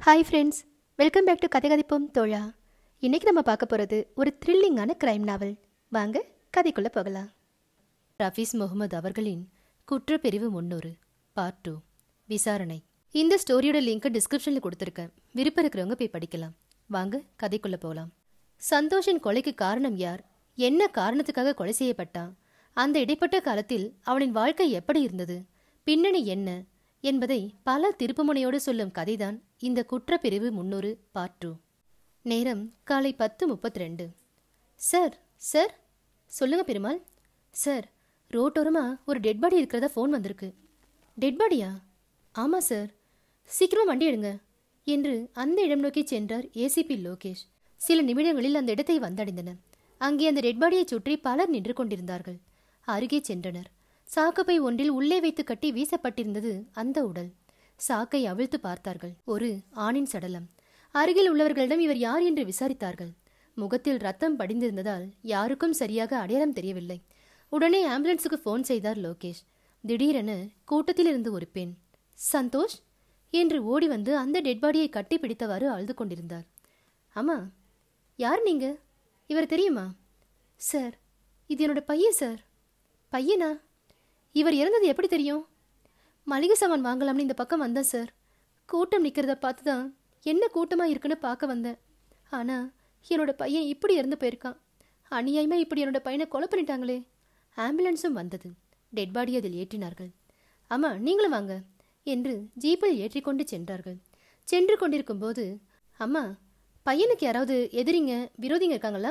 hi friends welcome back to கதை கதைப்போம் தோழா இன்னைக்கு நம்ம பார்க்க போகிறது ஒரு த்ரில்லிங்கான கிரைம் நாவல் வாங்க கதைக்குள்ளே போகலாம் ரஃபீஸ் முகமது அவர்களின் குற்றப்பிரிவு முன்னூறு பார்ட் டூ விசாரணை இந்த ஸ்டோரியோட லிங்க் டிஸ்கிரிப்ஷனில் கொடுத்துருக்கேன் விருப்பம் இருக்கிறவங்க போய் படிக்கலாம் வாங்க கதைக்குள்ளே போகலாம் சந்தோஷின் கொலைக்கு காரணம் யார் என்ன காரணத்துக்காக கொலை செய்யப்பட்டான் அந்த இடைப்பட்ட காலத்தில் அவனின் வாழ்க்கை எப்படி இருந்தது பின்னணி என்ன என்பதை பல திருப்புமுனையோடு சொல்லும் கதைதான் இந்த குற்றப்பிரிவு முன்னூறு பார்ட் டூ நேரம் காலை பத்து முப்பத்தி ரெண்டு சார் சார் சொல்லுங்க பெருமாள் சார் ரோட்டோரமா ஒரு டெட் பாடி இருக்கிறதா ஃபோன் வந்திருக்கு டெட் பாடியா ஆமாம் சார் சீக்கிரமா வண்டி எடுங்க என்று அந்த இடம் நோக்கி சென்றார் ஏசிபி லோகேஷ் சில நிமிடங்களில் அந்த இடத்தை வந்தடைந்தனர் அங்கே அந்த டெட் பாடியை சுற்றி பலர் நின்று கொண்டிருந்தார்கள் அருகே சென்றனர் சாக்கப்பை ஒன்றில் உள்ளே வைத்து கட்டி வீசப்பட்டிருந்தது அந்த உடல் சாக்கை அவிழ்த்து பார்த்தார்கள் ஒரு ஆணின் சடலம் அருகில் உள்ளவர்களிடம் இவர் யார் என்று விசாரித்தார்கள் முகத்தில் ரத்தம் படிந்திருந்ததால் யாருக்கும் சரியாக அடையாளம் தெரியவில்லை உடனே ஆம்புலன்ஸுக்கு ஃபோன் செய்தார் லோகேஷ் திடீரென கூட்டத்தில் இருந்து ஒரு பெண் சந்தோஷ் என்று ஓடி வந்து அந்த டெட் பாடியை கட்டி பிடித்தவாறு அழுது கொண்டிருந்தார் ஆமா யார் நீங்க இவர் தெரியுமா சார் இது என்னோட பையன் சார் பையனா இவர் இறந்தது எப்படி தெரியும் மளிகை சாமான் வாங்கலாம்னு இந்த பக்கம் வந்தேன் சார் கூட்டம் நிற்கிறத பார்த்து தான் என்ன கூட்டமாக இருக்குன்னு பார்க்க வந்தேன் ஆனால் என்னோட பையன் இப்படி இறந்து போயிருக்கான் அநியாயமாக இப்படி என்னோட பையனை கொலை பண்ணிட்டாங்களே ஆம்புலன்ஸும் வந்தது டெட் பாடி அதில் ஏற்றினார்கள் அம்மா நீங்களும் வாங்க என்று ஜீப்பில் ஏற்றிக்கொண்டு சென்றார்கள் சென்று கொண்டிருக்கும்போது அம்மா பையனுக்கு யாராவது எதிரிங்க விரோதிங்க இருக்காங்களா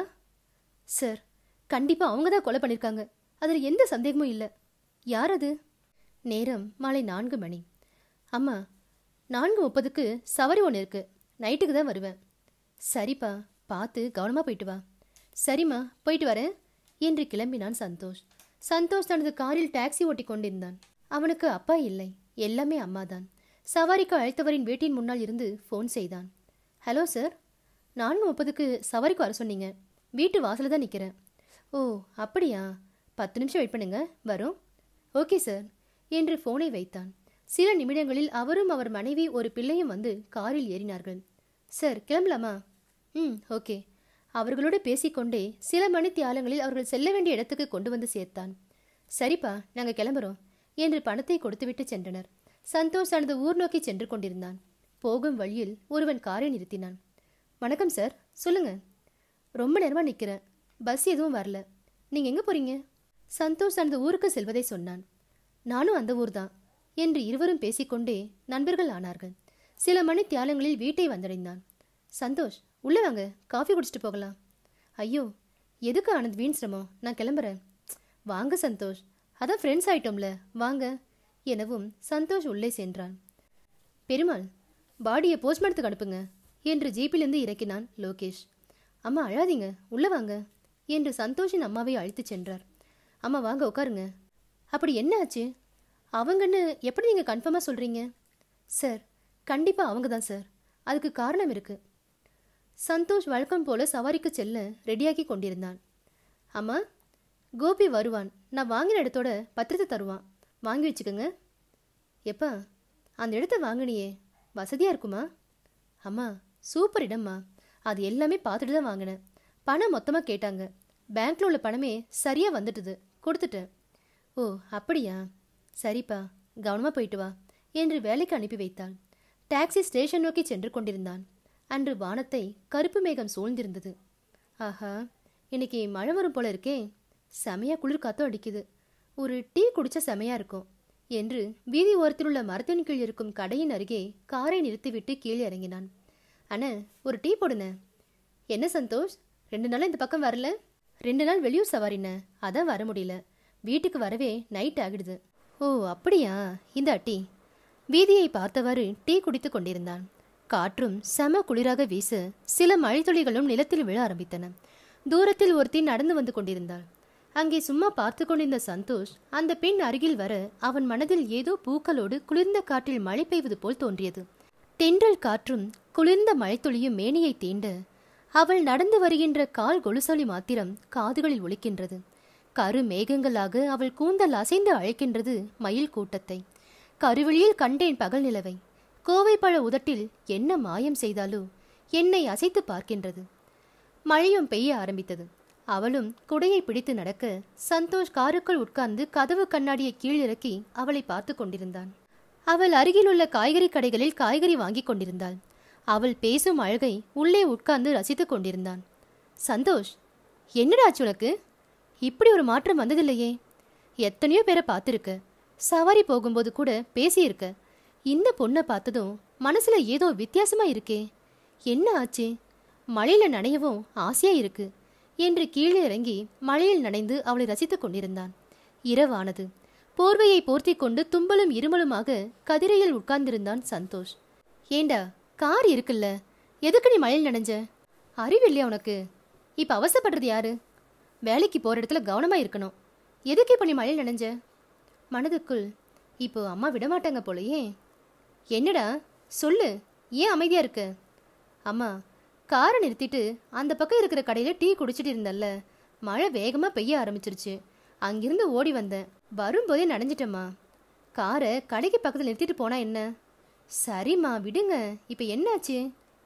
சார் கண்டிப்பாக அவங்க தான் கொலை பண்ணியிருக்காங்க அதில் எந்த சந்தேகமும் இல்லை யார் அது நேரம் மாலை நான்கு மணி அம்மா நான்கு முப்பதுக்கு சவரி ஒன்று இருக்கு நைட்டுக்கு தான் வருவேன் சரிப்பா பார்த்து கவனமாக போயிட்டு வா சரிம்மா போயிட்டு வரேன் என்று கிளம்பினான் சந்தோஷ் சந்தோஷ் தனது காரில் டாக்ஸி ஓட்டி கொண்டிருந்தான் அவனுக்கு அப்பா இல்லை எல்லாமே அம்மாதான் சவாரிக்கு அழைத்தவரின் வீட்டின் முன்னால் இருந்து ஃபோன் செய்தான் ஹலோ சார் நான்கு முப்பதுக்கு சவாரிக்கு வர சொன்னீங்க வீட்டு வாசலில் தான் நிற்கிறேன் ஓ அப்படியா பத்து நிமிஷம் வெயிட் பண்ணுங்க வரும் ஓகே சார் என்று ஃபோனை வைத்தான் சில நிமிடங்களில் அவரும் அவர் மனைவி ஒரு பிள்ளையும் வந்து காரில் ஏறினார்கள் சார் கிளம்பலாமா ம் ஓகே அவர்களோடு பேசிக்கொண்டே சில மணி தியாலங்களில் அவர்கள் செல்ல வேண்டிய இடத்துக்கு கொண்டு வந்து சேர்த்தான் சரிப்பா நாங்கள் கிளம்புறோம் என்று பணத்தை கொடுத்துவிட்டு சென்றனர் சந்தோஷ் தனது ஊர் நோக்கி சென்று கொண்டிருந்தான் போகும் வழியில் ஒருவன் காரை நிறுத்தினான் வணக்கம் சார் சொல்லுங்க ரொம்ப நேரமாக நிற்கிறேன் பஸ் எதுவும் வரல நீங்கள் எங்கே போறீங்க சந்தோஷ் தனது ஊருக்கு செல்வதை சொன்னான் நானும் அந்த ஊர் தான் என்று இருவரும் பேசிக்கொண்டே நண்பர்கள் ஆனார்கள் சில மணி தியாலங்களில் வீட்டை வந்தடைந்தான் சந்தோஷ் உள்ள வாங்க காஃபி குடிச்சிட்டு போகலாம் ஐயோ எதுக்கு ஆனந்த் வீண் சிரமம் நான் கிளம்புறேன் வாங்க சந்தோஷ் அதான் ஃப்ரெண்ட்ஸ் ஆயிட்டோம்ல வாங்க எனவும் சந்தோஷ் உள்ளே சென்றான் பெருமாள் பாடியை போஸ்ட்மார்ட்டத்துக்கு அனுப்புங்க என்று ஜீப்பிலிருந்து இறக்கினான் லோகேஷ் அம்மா அழாதீங்க உள்ள வாங்க என்று சந்தோஷின் அம்மாவை அழைத்துச் சென்றார் அம்மா வாங்க உட்காருங்க அப்படி என்ன ஆச்சு அவங்கன்னு எப்படி நீங்கள் கன்ஃபார்மாக சொல்கிறீங்க சார் கண்டிப்பாக அவங்க தான் சார் அதுக்கு காரணம் இருக்கு சந்தோஷ் வழக்கம் போல சவாரிக்கு செல்ல ரெடியாகி கொண்டிருந்தான் அம்மா கோபி வருவான் நான் வாங்கின இடத்தோட பத்திரத்தை தருவான் வாங்கி வச்சுக்கோங்க எப்பா அந்த இடத்த வாங்கினியே வசதியாக இருக்குமா அம்மா சூப்பர் இடம்மா அது எல்லாமே பார்த்துட்டு தான் வாங்கினேன் பணம் மொத்தமாக கேட்டாங்க பேங்க்ல உள்ள பணமே சரியாக வந்துட்டுது கொடுத்துட்டேன் ஓ அப்படியா சரிப்பா கவனமாக போயிட்டு வா என்று வேலைக்கு அனுப்பி வைத்தாள் டாக்ஸி ஸ்டேஷன் நோக்கி சென்று கொண்டிருந்தான் அன்று வானத்தை கருப்பு மேகம் சூழ்ந்திருந்தது ஆஹா இன்னைக்கு மழை வரும் போல இருக்கே செமையா குளிர் காத்தும் அடிக்குது ஒரு டீ குடிச்சா செமையா இருக்கும் என்று வீதி ஓரத்தில் உள்ள மரத்தின் கீழ் இருக்கும் கடையின் அருகே காரை நிறுத்திவிட்டு கீழே இறங்கினான் அண்ணா ஒரு டீ போடுன என்ன சந்தோஷ் ரெண்டு நாள் இந்த பக்கம் வரல ரெண்டு நாள் வெளியூர் சவாரிண்ண அதான் வர முடியல வீட்டுக்கு வரவே நைட் ஆகிடுது ஓ அப்படியா இந்த டீ வீதியை பார்த்தவாறு டீ குடித்து கொண்டிருந்தான் காற்றும் செம குளிராக வீச சில மழைத்துளிகளும் நிலத்தில் விழ ஆரம்பித்தன தூரத்தில் ஒருத்தி நடந்து வந்து கொண்டிருந்தாள் அங்கே சும்மா பார்த்து கொண்டிருந்த சந்தோஷ் அந்த பெண் அருகில் வர அவன் மனதில் ஏதோ பூக்களோடு குளிர்ந்த காற்றில் மழை பெய்வது போல் தோன்றியது தென்றல் காற்றும் குளிர்ந்த மழைத்துளியும் மேனியை தீண்ட அவள் நடந்து வருகின்ற கால் கொலுசொலி மாத்திரம் காதுகளில் ஒலிக்கின்றது கரு மேகங்களாக அவள் கூந்தல் அசைந்து அழைக்கின்றது மயில் கூட்டத்தை கருவெளியில் கண்டேன் பகல் நிலவை கோவைப்பழ உதட்டில் என்ன மாயம் செய்தாலோ என்னை அசைத்து பார்க்கின்றது மழையும் பெய்ய ஆரம்பித்தது அவளும் குடையை பிடித்து நடக்க சந்தோஷ் காருக்குள் உட்கார்ந்து கதவு கண்ணாடியை கீழிறக்கி அவளை பார்த்து கொண்டிருந்தான் அவள் அருகிலுள்ள காய்கறி கடைகளில் காய்கறி வாங்கிக் கொண்டிருந்தாள் அவள் பேசும் அழகை உள்ளே உட்கார்ந்து ரசித்துக் கொண்டிருந்தான் சந்தோஷ் என்னடா ஆச்சு உனக்கு இப்படி ஒரு மாற்றம் வந்ததில்லையே எத்தனையோ பேரை பார்த்துருக்க சவாரி போகும்போது கூட பேசியிருக்க இந்த பொண்ணை பார்த்ததும் மனசுல ஏதோ வித்தியாசமா இருக்கே என்ன ஆச்சு மழையில நனையவும் ஆசையா இருக்கு என்று கீழே இறங்கி மழையில் நனைந்து அவளை ரசித்துக் கொண்டிருந்தான் இரவானது போர்வையை போர்த்திக் கொண்டு தும்பலும் இருமலுமாக கதிரையில் உட்கார்ந்திருந்தான் சந்தோஷ் ஏண்டா கார் இருக்குல்ல எதுக்கு நீ மழையில் நனைஞ்ச அறிவில்லையா உனக்கு இப்ப அவசரப்படுறது யாரு வேலைக்கு போற இடத்துல கவனமா இருக்கணும் எதுக்கு இப்ப நீ மழையில் நனைஞ்ச மனதுக்குள் இப்போ அம்மா விடமாட்டாங்க போலயே என்னடா சொல்லு ஏன் அமைதியா இருக்க அம்மா காரை நிறுத்திட்டு அந்த பக்கம் இருக்கிற கடையில டீ குடிச்சிட்டு இருந்தல்ல மழை வேகமா பெய்ய ஆரம்பிச்சிருச்சு அங்கிருந்து ஓடி வந்தேன் வரும்போதே நனைஞ்சிட்டம்மா காரை கடைக்கு பக்கத்தில் நிறுத்திட்டு போனா என்ன சரிம்மா விடுங்க இப்போ என்னாச்சு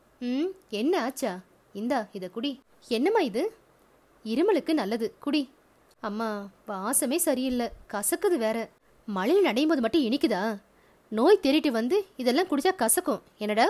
ம் என்ன ஆச்சா இந்தா இதை குடி என்னம்மா இது இருமலுக்கு நல்லது குடி அம்மா வாசமே சரியில்லை கசக்குது வேற மழையில் நடையும் போது மட்டும் இனிக்குதா நோய் தேறிட்டு வந்து இதெல்லாம் குடிச்சா கசக்கும் என்னடா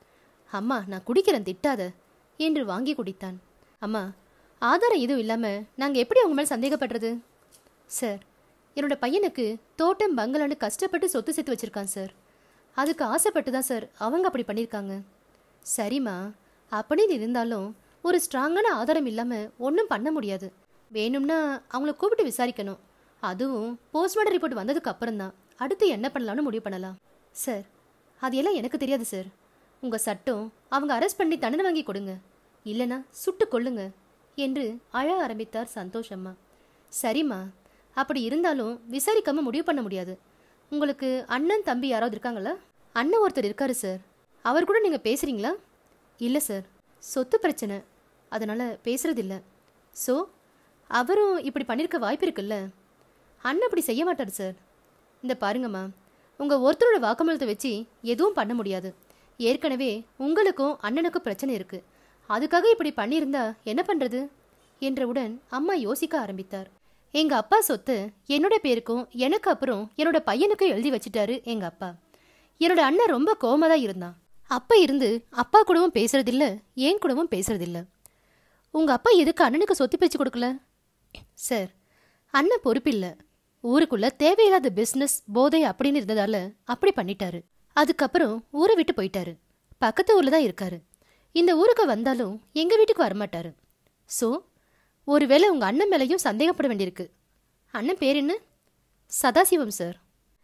அம்மா நான் குடிக்கிறேன் திட்டாத என்று வாங்கி குடித்தான் அம்மா ஆதாரம் எதுவும் இல்லாம நாங்க எப்படி அவங்க மேல சந்தேகப்படுறது சார் என்னோட பையனுக்கு தோட்டம் பங்களான்னு கஷ்டப்பட்டு சொத்து சேர்த்து வச்சிருக்கான் சார் அதுக்கு ஆசைப்பட்டு தான் சார் அவங்க அப்படி பண்ணியிருக்காங்க சரிம்மா அப்படின்னு இருந்தாலும் ஒரு ஸ்ட்ராங்கான ஆதாரம் இல்லாமல் ஒன்றும் பண்ண முடியாது வேணும்னா அவங்கள கூப்பிட்டு விசாரிக்கணும் அதுவும் போஸ்ட்மார்ட்டம் ரிப்போர்ட் வந்ததுக்கு அப்புறம் தான் அடுத்து என்ன பண்ணலாம்னு முடிவு பண்ணலாம் சார் அது எல்லாம் எனக்கு தெரியாது சார் உங்கள் சட்டம் அவங்க அரெஸ்ட் பண்ணி தண்டனை வாங்கி கொடுங்க இல்லைனா சுட்டு கொல்லுங்க என்று அழ ஆரம்பித்தார் சந்தோஷ் அம்மா சரிம்மா அப்படி இருந்தாலும் விசாரிக்காம முடிவு பண்ண முடியாது உங்களுக்கு அண்ணன் தம்பி யாராவது இருக்காங்களா அண்ணன் ஒருத்தர் இருக்காரு சார் அவர் கூட நீங்கள் பேசுகிறீங்களா இல்லை சார் சொத்து பிரச்சனை அதனால் பேசுறதில்ல ஸோ அவரும் இப்படி பண்ணியிருக்க வாய்ப்பு இருக்குல்ல அண்ணன் அப்படி செய்ய மாட்டார் சார் இந்த பாருங்கம்மா உங்கள் ஒருத்தரோட வாக்குமூலத்தை வச்சு எதுவும் பண்ண முடியாது ஏற்கனவே உங்களுக்கும் அண்ணனுக்கும் பிரச்சனை இருக்கு அதுக்காக இப்படி பண்ணியிருந்தா என்ன பண்ணுறது என்றவுடன் அம்மா யோசிக்க ஆரம்பித்தார் எங்க அப்பா சொத்து என்னோட பேருக்கும் எனக்கு அப்புறம் என்னோட பையனுக்கும் எழுதி வச்சிட்டாரு எங்க அப்பா என்னோட அண்ணன் ரொம்ப கோவமா தான் இருந்தான் அப்ப இருந்து அப்பா கூடவும் பேசுறதில்ல என் கூடவும் பேசுறதில்ல உங்க அப்பா எதுக்கு அண்ணனுக்கு சொத்து பிரிச்சு கொடுக்கல சார் அண்ணன் பொறுப்பில்ல ஊருக்குள்ள தேவையில்லாத பிசினஸ் போதை அப்படின்னு இருந்ததால அப்படி பண்ணிட்டாரு அதுக்கப்புறம் ஊரை விட்டு போயிட்டாரு பக்கத்து ஊர்ல தான் இருக்காரு இந்த ஊருக்கு வந்தாலும் எங்க வீட்டுக்கு வரமாட்டாரு ஸோ ஒருவேளை உங்க அண்ணன் மேலேயும் சந்தேகப்பட வேண்டியிருக்கு அண்ணன் பேர் என்ன சதாசிவம் சார்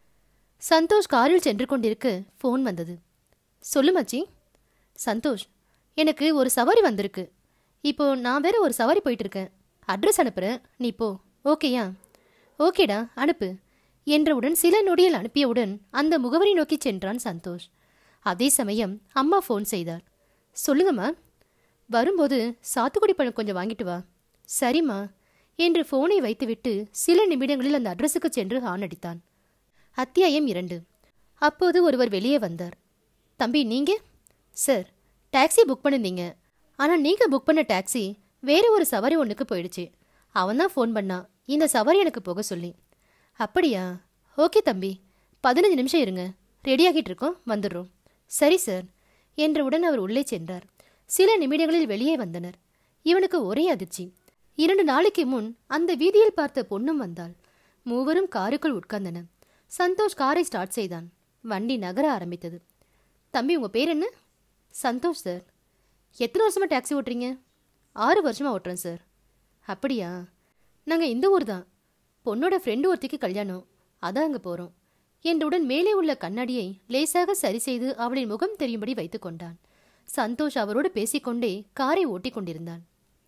சந்தோஷ் காரில் சென்று கொண்டிருக்க ஃபோன் வந்தது சொல்லு மச்சி சந்தோஷ் எனக்கு ஒரு சவாரி வந்திருக்கு இப்போ நான் வேற ஒரு சவாரி போயிட்டு இருக்கேன் அட்ரஸ் அனுப்புறேன் நீ போ ஓகேயா ஓகேடா அனுப்பு என்றவுடன் சில நொடியில் அனுப்பியவுடன் அந்த முகவரி நோக்கி சென்றான் சந்தோஷ் அதே சமயம் அம்மா ஃபோன் செய்தார் சொல்லுங்கம்மா வரும்போது சாத்துக்குடி பழம் கொஞ்சம் வாங்கிட்டு வா சரிம்மா என்று ஃபோனை வைத்துவிட்டு சில நிமிடங்களில் அந்த அட்ரஸுக்கு சென்று ஹான் அடித்தான் அத்தியாயம் இரண்டு அப்போது ஒருவர் வெளியே வந்தார் தம்பி நீங்க சார் டாக்ஸி புக் பண்ணிருந்தீங்க ஆனால் நீங்க புக் பண்ண டாக்ஸி வேற ஒரு சவாரி ஒன்றுக்கு போயிடுச்சு அவன் தான் ஃபோன் பண்ணான் இந்த சவாரி எனக்கு போக சொல்லி அப்படியா ஓகே தம்பி பதினஞ்சு நிமிஷம் இருங்க ரெடியாகிட்டு இருக்கோம் வந்துடுறோம் சரி சார் என்றவுடன் அவர் உள்ளே சென்றார் சில நிமிடங்களில் வெளியே வந்தனர் இவனுக்கு ஒரே அதிர்ச்சி இரண்டு நாளைக்கு முன் அந்த வீதியில் பார்த்த பொண்ணும் வந்தாள் மூவரும் காருக்குள் உட்கார்ந்தன சந்தோஷ் காரை ஸ்டார்ட் செய்தான் வண்டி நகர ஆரம்பித்தது தம்பி உங்க பேர் என்ன சந்தோஷ் சார் எத்தனை வருஷமா டாக்ஸி ஓட்டுறீங்க ஆறு வருஷமா ஓட்டுறேன் சார் அப்படியா நாங்கள் இந்த ஊர் தான் பொண்ணோட ஃப்ரெண்டு ஒருத்திக்கு கல்யாணம் அதான் அங்கே போகிறோம் என்றவுடன் மேலே உள்ள கண்ணாடியை லேசாக சரி செய்து அவளின் முகம் தெரியும்படி வைத்துக் கொண்டான் சந்தோஷ் அவரோடு பேசிக்கொண்டே காரை ஓட்டிக் கொண்டிருந்தான்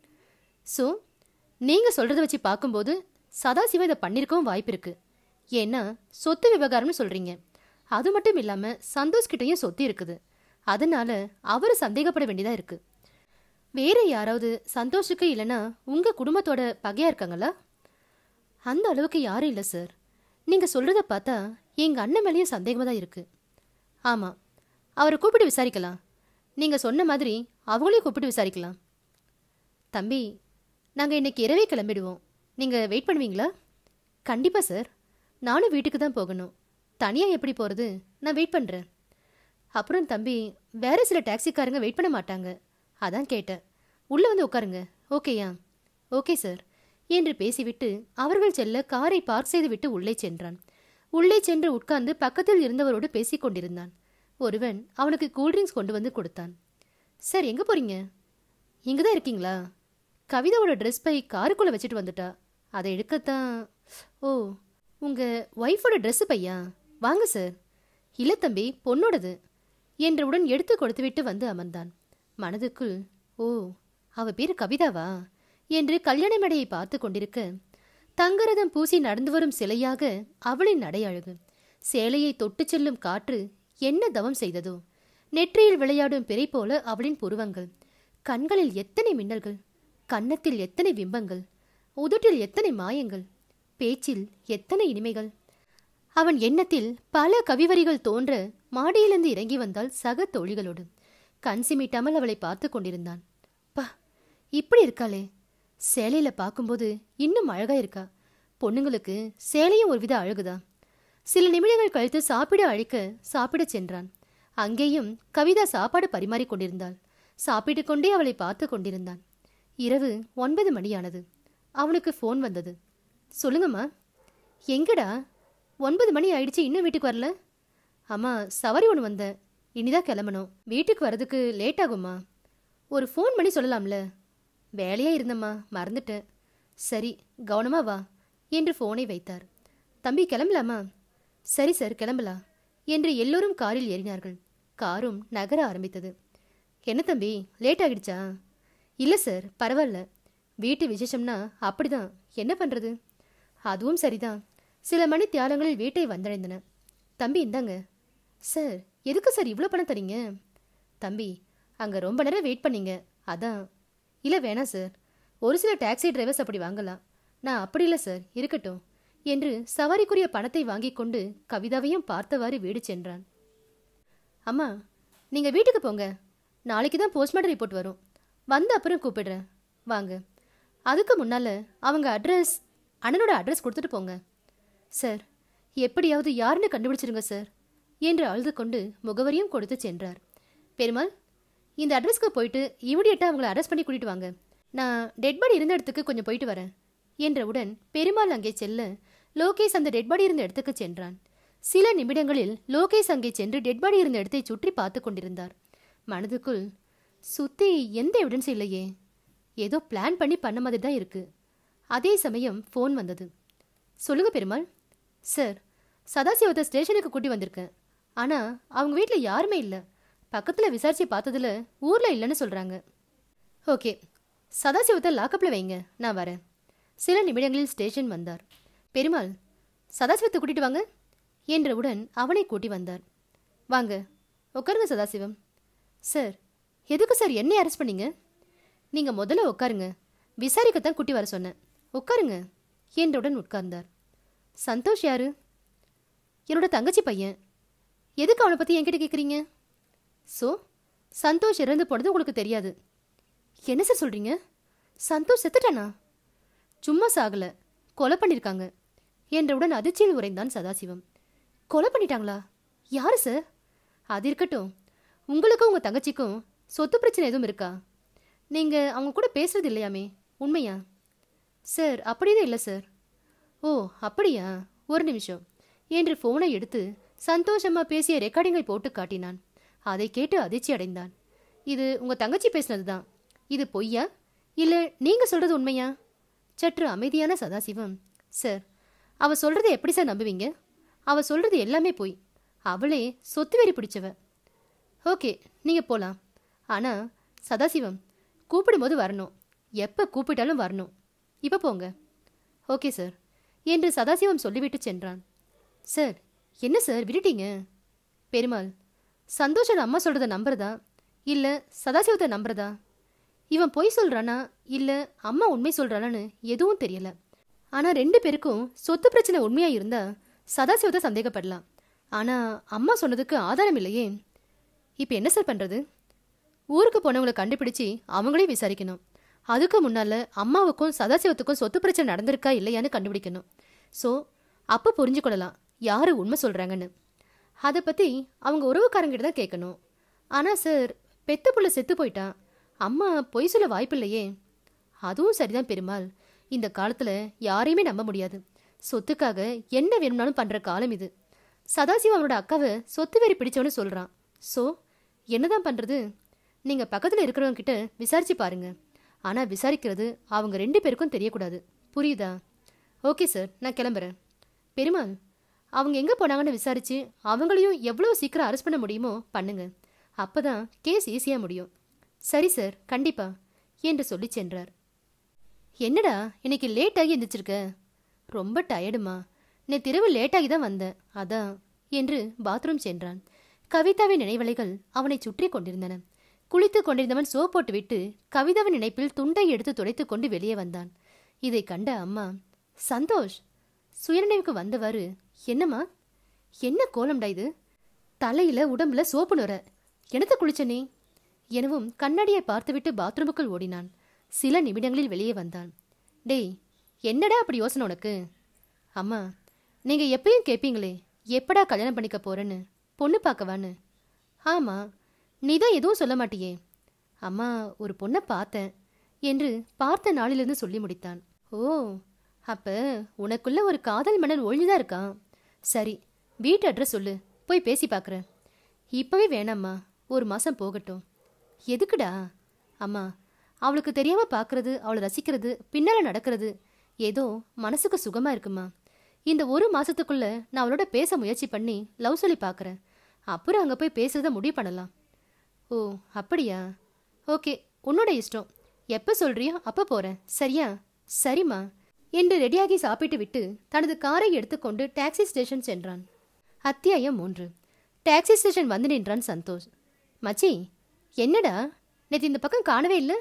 ஸோ நீங்க சொல்றத வச்சு பார்க்கும்போது சதாசிவம் இதை பண்ணிருக்கவும் வாய்ப்பு இருக்கு ஏன்னா சொத்து விவகாரம்னு சொல்றீங்க அது மட்டும் இல்லாம சந்தோஷ் கிட்டயும் சொத்து இருக்குது அதனால அவர் சந்தேகப்பட வேண்டியதா இருக்கு வேற யாராவது சந்தோஷுக்கு இல்லைன்னா உங்க குடும்பத்தோட பகையா இருக்காங்களா அந்த அளவுக்கு யாரும் இல்லை சார் நீங்க சொல்றத பார்த்தா எங்க அண்ணன் மேலேயும் சந்தேகமா தான் இருக்கு ஆமா அவரை கூப்பிட்டு விசாரிக்கலாம் நீங்க சொன்ன மாதிரி அவங்களையும் கூப்பிட்டு விசாரிக்கலாம் தம்பி நாங்கள் இன்னைக்கு இரவே கிளம்பிடுவோம் நீங்கள் வெயிட் பண்ணுவீங்களா கண்டிப்பாக சார் நானும் வீட்டுக்கு தான் போகணும் தனியாக எப்படி போகிறது நான் வெயிட் பண்ணுறேன் அப்புறம் தம்பி வேற சில டாக்ஸிக்காரங்க வெயிட் பண்ண மாட்டாங்க அதான் கேட்டேன் உள்ளே வந்து உட்காருங்க ஓகேயா ஓகே சார் என்று பேசிவிட்டு அவர்கள் செல்ல காரை பார்க் செய்துவிட்டு உள்ளே சென்றான் உள்ளே சென்று உட்கார்ந்து பக்கத்தில் இருந்தவரோடு பேசிக் கொண்டிருந்தான் ஒருவன் அவனுக்கு கூல்ட்ரிங்க்ஸ் கொண்டு வந்து கொடுத்தான் சார் எங்கே போறீங்க இங்கே தான் இருக்கீங்களா கவிதாவோட ட்ரெஸ் பை காருக்குள்ளே வச்சுட்டு வந்துட்டா அதை எடுக்கத்தான் ஓ உங்கள் ஒய்ஃபோட ட்ரெஸ் பையா வாங்க சார் இல்லை தம்பி பொண்ணோடது என்றவுடன் எடுத்து கொடுத்துவிட்டு வந்து அமர்ந்தான் மனதுக்குள் ஓ அவ பேர் கவிதாவா என்று கல்யாண மேடையை பார்த்து கொண்டிருக்க தங்கரதம் பூசி நடந்து வரும் சிலையாக அவளின் நடை அழகு சேலையை தொட்டுச் செல்லும் காற்று என்ன தவம் செய்ததோ நெற்றியில் விளையாடும் பிறை போல அவளின் புருவங்கள் கண்களில் எத்தனை மின்னல்கள் கன்னத்தில் எத்தனை பிம்பங்கள் உதட்டில் எத்தனை மாயங்கள் பேச்சில் எத்தனை இனிமைகள் அவன் எண்ணத்தில் பல கவிவரிகள் தோன்ற மாடியிலிருந்து இறங்கி வந்தால் சக தோழிகளோடு கண் சிமிட்டாமல் அவளை பார்த்து கொண்டிருந்தான் பா இப்படி இருக்காளே சேலையில பார்க்கும்போது இன்னும் அழகா இருக்கா பொண்ணுங்களுக்கு சேலையும் ஒருவித அழகுதான் சில நிமிடங்கள் கழித்து சாப்பிட அழைக்க சாப்பிடச் சென்றான் அங்கேயும் கவிதா சாப்பாடு பரிமாறிக் கொண்டிருந்தாள் சாப்பிட்டுக் கொண்டே அவளை பார்த்து கொண்டிருந்தான் இரவு ஒன்பது மணியானது அவனுக்கு ஃபோன் வந்தது சொல்லுங்கம்மா எங்கடா ஒன்பது மணி ஆயிடுச்சு இன்னும் வீட்டுக்கு வரல அம்மா சவாரி ஒன்று வந்தேன் இனிதான் கிளம்பணும் வீட்டுக்கு வரதுக்கு லேட் ஆகும்மா ஒரு ஃபோன் பண்ணி சொல்லலாம்ல வேலையா இருந்தம்மா மறந்துட்டேன் சரி கவனமா வா என்று ஃபோனை வைத்தார் தம்பி கிளம்பலாமா சரி சார் கிளம்பலாம் என்று எல்லோரும் காரில் ஏறினார்கள் காரும் நகர ஆரம்பித்தது என்ன தம்பி லேட் ஆகிடுச்சா இல்லை சார் பரவாயில்ல வீட்டு விசேஷம்னா அப்படிதான் என்ன பண்ணுறது அதுவும் சரிதான் சில மணி தியாலங்களில் வீட்டை வந்தடைந்தன தம்பி இந்தாங்க சார் எதுக்கு சார் இவ்வளோ பணம் தரீங்க தம்பி அங்கே ரொம்ப நேரம் வெயிட் பண்ணீங்க அதான் இல்லை வேணாம் சார் ஒரு சில டாக்ஸி டிரைவர்ஸ் அப்படி வாங்கலாம் நான் அப்படி இல்லை சார் இருக்கட்டும் என்று சவாரிக்குரிய பணத்தை வாங்கிக் கொண்டு கவிதாவையும் பார்த்தவாறு வீடு சென்றான் அம்மா நீங்கள் வீட்டுக்கு போங்க நாளைக்கு தான் போஸ்ட்மார்ட்டம் ரிப்போர்ட் வரும் வந்த அப்புறம் கூப்பிடுறேன் வாங்க அதுக்கு முன்னால் அவங்க அட்ரஸ் அண்ணனோட அட்ரஸ் கொடுத்துட்டு போங்க சார் எப்படியாவது யாருன்னு கண்டுபிடிச்சிருங்க சார் என்று அழுது கொண்டு முகவரியும் கொடுத்து சென்றார் பெருமாள் இந்த அட்ரஸ்க்கு போயிட்டு இமிடியட்டாக அவங்கள அரெஸ்ட் பண்ணி கூட்டிட்டு வாங்க நான் டெட் பாடி இருந்த இடத்துக்கு கொஞ்சம் போயிட்டு வரேன் என்றவுடன் பெருமாள் அங்கே செல்ல லோகேஷ் அந்த டெட் பாடி இருந்த இடத்துக்கு சென்றான் சில நிமிடங்களில் லோகேஷ் அங்கே சென்று டெட் பாடி இருந்த இடத்தை சுற்றி பார்த்து கொண்டிருந்தார் மனதுக்குள் சுத்தி எந்த எவிடன்ஸ் இல்லையே ஏதோ பிளான் பண்ணி பண்ண மாதிரி தான் இருக்கு அதே சமயம் ஃபோன் வந்தது சொல்லுங்க பெருமாள் சார் சதாசிவத்தை ஸ்டேஷனுக்கு கூட்டி வந்திருக்கேன் ஆனா அவங்க வீட்டில் யாருமே இல்லை பக்கத்தில் விசாரிச்சு பார்த்ததுல ஊரில் இல்லைன்னு சொல்றாங்க ஓகே சதாசிவத்தை லாக்கப்பில் வைங்க நான் வரேன் சில நிமிடங்களில் ஸ்டேஷன் வந்தார் பெருமாள் சதாசிவத்தை கூட்டிட்டு வாங்க என்றவுடன் அவனை கூட்டி வந்தார் வாங்க உட்காருங்க சதாசிவம் சார் எதுக்கு சார் என்னை அரெஸ்ட் பண்ணீங்க நீங்கள் முதல்ல உட்காருங்க விசாரிக்கத்தான் கூட்டி வர சொன்னேன் உட்காருங்க என்றவுடன் உட்கார்ந்தார் சந்தோஷ் யாரு என்னோட தங்கச்சி பையன் எதுக்கு அவனை பற்றி என்கிட்ட கேட்குறீங்க ஸோ சந்தோஷ் இறந்து போனது உங்களுக்கு தெரியாது என்ன சார் சொல்கிறீங்க சந்தோஷ் செத்துட்டானா சும்மா சாகல கொலை பண்ணியிருக்காங்க என்றவுடன் அதிர்ச்சியில் உறைந்தான் சதாசிவம் கொலை பண்ணிட்டாங்களா யாரு சார் அது இருக்கட்டும் உங்களுக்கும் உங்கள் தங்கச்சிக்கும் சொத்து பிரச்சனை எதுவும் இருக்கா நீங்கள் அவங்க கூட பேசுறது இல்லையாமே உண்மையா சார் அப்படிதான் இல்லை சார் ஓ அப்படியா ஒரு நிமிஷம் என்று ஃபோனை எடுத்து சந்தோஷமா பேசிய ரெக்கார்டிங்கை போட்டு காட்டினான் அதை கேட்டு அதிர்ச்சி அடைந்தான் இது உங்க தங்கச்சி பேசினது தான் இது பொய்யா இல்ல நீங்க சொல்றது உண்மையா சற்று அமைதியான சதாசிவம் சார் அவ சொல்றதை எப்படி சார் நம்புவீங்க அவ சொல்றது எல்லாமே பொய் அவளே சொத்து வெறி பிடிச்சவ ஓகே நீங்க போலாம் ஆனா சதாசிவம் கூப்பிடும்போது வரணும் எப்ப கூப்பிட்டாலும் வரணும் இப்ப போங்க ஓகே சார் என்று சதாசிவம் சொல்லிவிட்டு சென்றான் சார் என்ன சார் விட்டுட்டீங்க பெருமாள் சந்தோஷோட அம்மா சொல்றத நம்புறதா இல்ல சதாசிவத்தை நம்புறதா இவன் பொய் சொல்றானா இல்ல அம்மா உண்மை சொல்றானான்னு எதுவும் தெரியல ஆனா ரெண்டு பேருக்கும் சொத்து பிரச்சனை உண்மையா இருந்தா சதாசிவத்தை சந்தேகப்படலாம் ஆனா அம்மா சொன்னதுக்கு ஆதாரம் இல்லையே இப்போ என்ன சார் பண்ணுறது ஊருக்கு போனவங்களை கண்டுபிடிச்சு அவங்களையும் விசாரிக்கணும் அதுக்கு முன்னால் அம்மாவுக்கும் சதாசிவத்துக்கும் சொத்து பிரச்சனை நடந்திருக்கா இல்லையான்னு கண்டுபிடிக்கணும் ஸோ அப்போ புரிஞ்சுக்கொள்ளலாம் யார் உண்மை சொல்கிறாங்கன்னு அதை பற்றி அவங்க உறவுக்காரங்கிட்ட தான் கேட்கணும் ஆனால் சார் பெத்த புள்ள செத்து போயிட்டான் அம்மா பொய் சொல்ல வாய்ப்பில்லையே அதுவும் சரிதான் பெருமாள் இந்த காலத்தில் யாரையுமே நம்ப முடியாது சொத்துக்காக என்ன வேணும்னாலும் பண்ணுற காலம் இது சதாசிவம் அவனோட அக்காவை சொத்து வெறி பிடிச்சவனு சொல்கிறான் ஸோ என்னதான் பண்ணுறது நீங்கள் பக்கத்தில் இருக்கிறவங்க கிட்ட விசாரிச்சு பாருங்க ஆனால் விசாரிக்கிறது அவங்க ரெண்டு பேருக்கும் தெரியக்கூடாது புரியுதா ஓகே சார் நான் கிளம்புறேன் பெருமாள் அவங்க எங்கே போனாங்கன்னு விசாரிச்சு அவங்களையும் எவ்வளோ சீக்கிரம் அரெஸ்ட் பண்ண முடியுமோ பண்ணுங்க அப்பதான் கேஸ் ஈஸியாக முடியும் சரி சார் கண்டிப்பா என்று சொல்லி சென்றார் என்னடா இன்னைக்கு லேட் ஆகி எந்திரிச்சிருக்க ரொம்ப டயர்டுமா நேற்று இரவு லேட்டாகி தான் வந்தேன் அதான் என்று பாத்ரூம் சென்றான் கவிதாவின் நினைவலைகள் அவனை சுற்றி கொண்டிருந்தன குளித்துக் கொண்டிருந்தவன் சோப் போட்டு விட்டு கவிதாவின் நினைப்பில் துண்டை எடுத்து துடைத்துக் கொண்டு வெளியே வந்தான் இதை கண்ட அம்மா சந்தோஷ் சுயநினைவுக்கு வந்தவாறு என்னம்மா என்ன கோலம்டா இது தலையில உடம்புல சோப்பு நுர எனத்த குளிச்ச நீ எனவும் கண்ணாடியை பார்த்துவிட்டு பாத்ரூமுக்குள் ஓடினான் சில நிமிடங்களில் வெளியே வந்தான் டேய் என்னடா அப்படி யோசனை உனக்கு அம்மா நீங்க எப்பயும் கேட்பீங்களே எப்படா கல்யாணம் பண்ணிக்க போறேன்னு பொண்ணு பார்க்கவான்னு ஆமா நீ தான் எதுவும் சொல்ல மாட்டியே அம்மா ஒரு பொண்ணை பார்த்தேன் என்று பார்த்த நாளிலிருந்து சொல்லி முடித்தான் ஓ அப்ப உனக்குள்ள ஒரு காதல் மன்னன் ஒழிஞ்சுதான் இருக்கான் சரி வீட்டு அட்ரஸ் சொல்லு போய் பேசி பார்க்குறேன் இப்பவே வேணாம்மா ஒரு மாசம் போகட்டும் எதுக்குடா அம்மா அவளுக்கு தெரியாம பார்க்கறது அவளை ரசிக்கிறது பின்னால நடக்கிறது ஏதோ மனசுக்கு சுகமா இருக்குமா இந்த ஒரு மாசத்துக்குள்ள நான் அவளோட பேச முயற்சி பண்ணி லவ் சொல்லி பார்க்கறேன் அப்புறம் அங்க போய் பேசுறத முடிவு பண்ணலாம் ஓ அப்படியா ஓகே உன்னோட இஷ்டம் எப்ப சொல்றியோ அப்ப போறேன் சரியா சரிம்மா என்று ரெடியாகி சாப்பிட்டு விட்டு தனது காரை எடுத்துக்கொண்டு டாக்ஸி ஸ்டேஷன் சென்றான் அத்தியாயம் மூன்று டாக்ஸி ஸ்டேஷன் வந்து நின்றான் சந்தோஷ் மச்சி என்னடா நேற்று இந்த பக்கம் காணவே இல்லை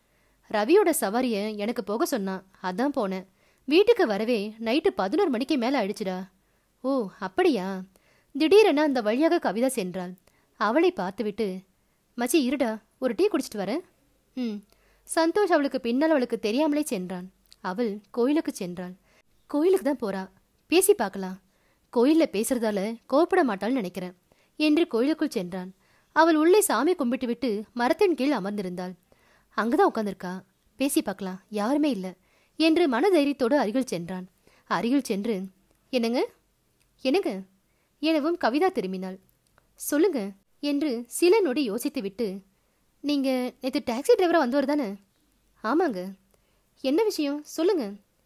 ரவியோட சவாரியை எனக்கு போக சொன்னான் அதான் போனேன் வீட்டுக்கு வரவே நைட்டு பதினோரு மணிக்கு மேலே ஆயிடுச்சுடா ஓ அப்படியா திடீரென அந்த வழியாக கவிதா சென்றாள் அவளை பார்த்துவிட்டு மச்சி இருடா ஒரு டீ குடிச்சிட்டு வரேன் ம் சந்தோஷ் அவளுக்கு பின்னால் அவளுக்கு தெரியாமலே சென்றான் அவள் கோயிலுக்கு சென்றாள் கோயிலுக்கு தான் போறா பேசி பார்க்கலாம் கோயில்ல பேசுறதால கோவப்பட மாட்டாள்னு நினைக்கிறேன் என்று கோயிலுக்குள் சென்றான் அவள் உள்ளே சாமி கும்பிட்டு விட்டு மரத்தின் கீழ் அமர்ந்திருந்தாள் அங்கதான் உட்காந்துருக்கா பேசி பார்க்கலாம் யாருமே இல்லை என்று மனதைரியத்தோடு அருகில் சென்றான் அருகில் சென்று என்னங்க என்னங்க எனவும் கவிதா திரும்பினாள் சொல்லுங்க என்று சில நொடி யோசித்துவிட்டு நீங்க நேற்று டாக்ஸி டிரைவரா வந்தவர் தானே ஆமாங்க என்ன விஷயம் சொல்லுங்க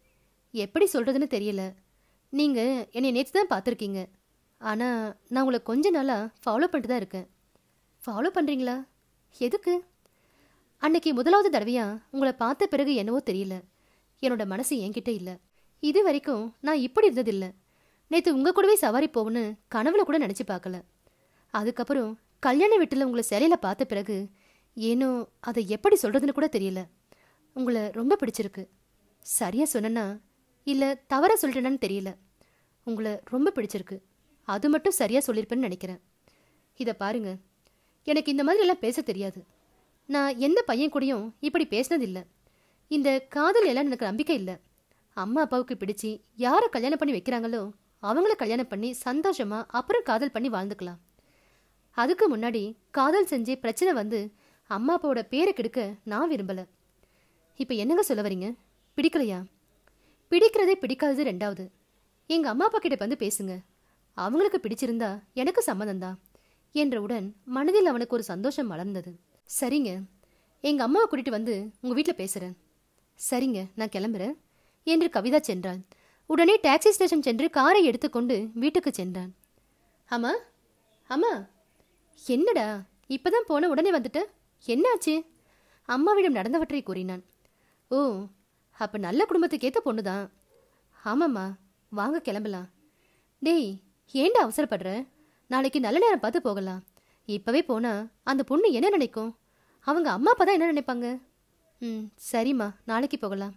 எப்படி சொல்றதுன்னு தெரியல நீங்க என்னை நேற்று தான் பார்த்துருக்கீங்க ஆனா நான் உங்களை கொஞ்ச நாளா ஃபாலோ பண்ணிட்டு தான் இருக்கேன் ஃபாலோ பண்றீங்களா எதுக்கு அன்னைக்கு முதலாவது தடவையா உங்களை பார்த்த பிறகு என்னவோ தெரியல என்னோட மனசு என்கிட்ட இல்ல இது வரைக்கும் நான் இப்படி இருந்ததில்ல நேத்து உங்க கூடவே சவாரி போகணும்னு கனவுல கூட நினைச்சு பார்க்கல அதுக்கப்புறம் கல்யாண வீட்டில் உங்களை சிலையில பார்த்த பிறகு ஏனோ அதை எப்படி சொல்றதுன்னு கூட தெரியல உங்களை ரொம்ப பிடிச்சிருக்கு சரியா சொன்னேன்னா இல்ல தவறா சொல்றேனான்னு தெரியல உங்களை ரொம்ப பிடிச்சிருக்கு அது மட்டும் சரியா சொல்லியிருப்பேன்னு நினைக்கிறேன் இதை பாருங்க எனக்கு இந்த மாதிரி எல்லாம் பேச தெரியாது நான் எந்த பையன் கூடயும் இப்படி பேசினதில்லை இந்த காதல் எல்லாம் எனக்கு நம்பிக்கை இல்லை அம்மா அப்பாவுக்கு பிடிச்சி யாரை கல்யாணம் பண்ணி வைக்கிறாங்களோ அவங்கள கல்யாணம் பண்ணி சந்தோஷமா அப்புறம் காதல் பண்ணி வாழ்ந்துக்கலாம் அதுக்கு முன்னாடி காதல் செஞ்சு பிரச்சனை வந்து அம்மா அப்பாவோட பேரை கெடுக்க நான் விரும்பல இப்போ என்னங்க சொல்ல வரீங்க பிடிக்கலையா பிடிக்கிறதே பிடிக்காதது ரெண்டாவது எங்க அம்மா அப்பா கிட்ட வந்து பேசுங்க அவங்களுக்கு பிடிச்சிருந்தா எனக்கு சம்மதம்தான் என்றவுடன் மனதில் அவனுக்கு ஒரு சந்தோஷம் மலர்ந்தது சரிங்க எங்க அம்மாவை கூட்டிட்டு வந்து உங்க வீட்டில் பேசுறேன் சரிங்க நான் கிளம்புறேன் என்று கவிதா சென்றாள் உடனே டாக்ஸி ஸ்டேஷன் சென்று காரை எடுத்துக்கொண்டு வீட்டுக்கு சென்றான் அம்மா அம்மா என்னடா இப்பதான் போன உடனே வந்துட்ட என்னாச்சு அம்மாவிடம் நடந்தவற்றை கூறினான் ஓ அப்ப நல்ல குடும்பத்துக்கு ஏத்த பொண்ணுதான் ஆமாம்மா வாங்க கிளம்பலாம் டேய் ஏன்டா அவசரப்படுற நாளைக்கு நல்ல நேரம் பார்த்து போகலாம் இப்பவே போனா அந்த பொண்ணு என்ன நினைக்கும் அவங்க அம்மா அப்பா தான் என்ன நினைப்பாங்க ம் சரிம்மா நாளைக்கு போகலாம்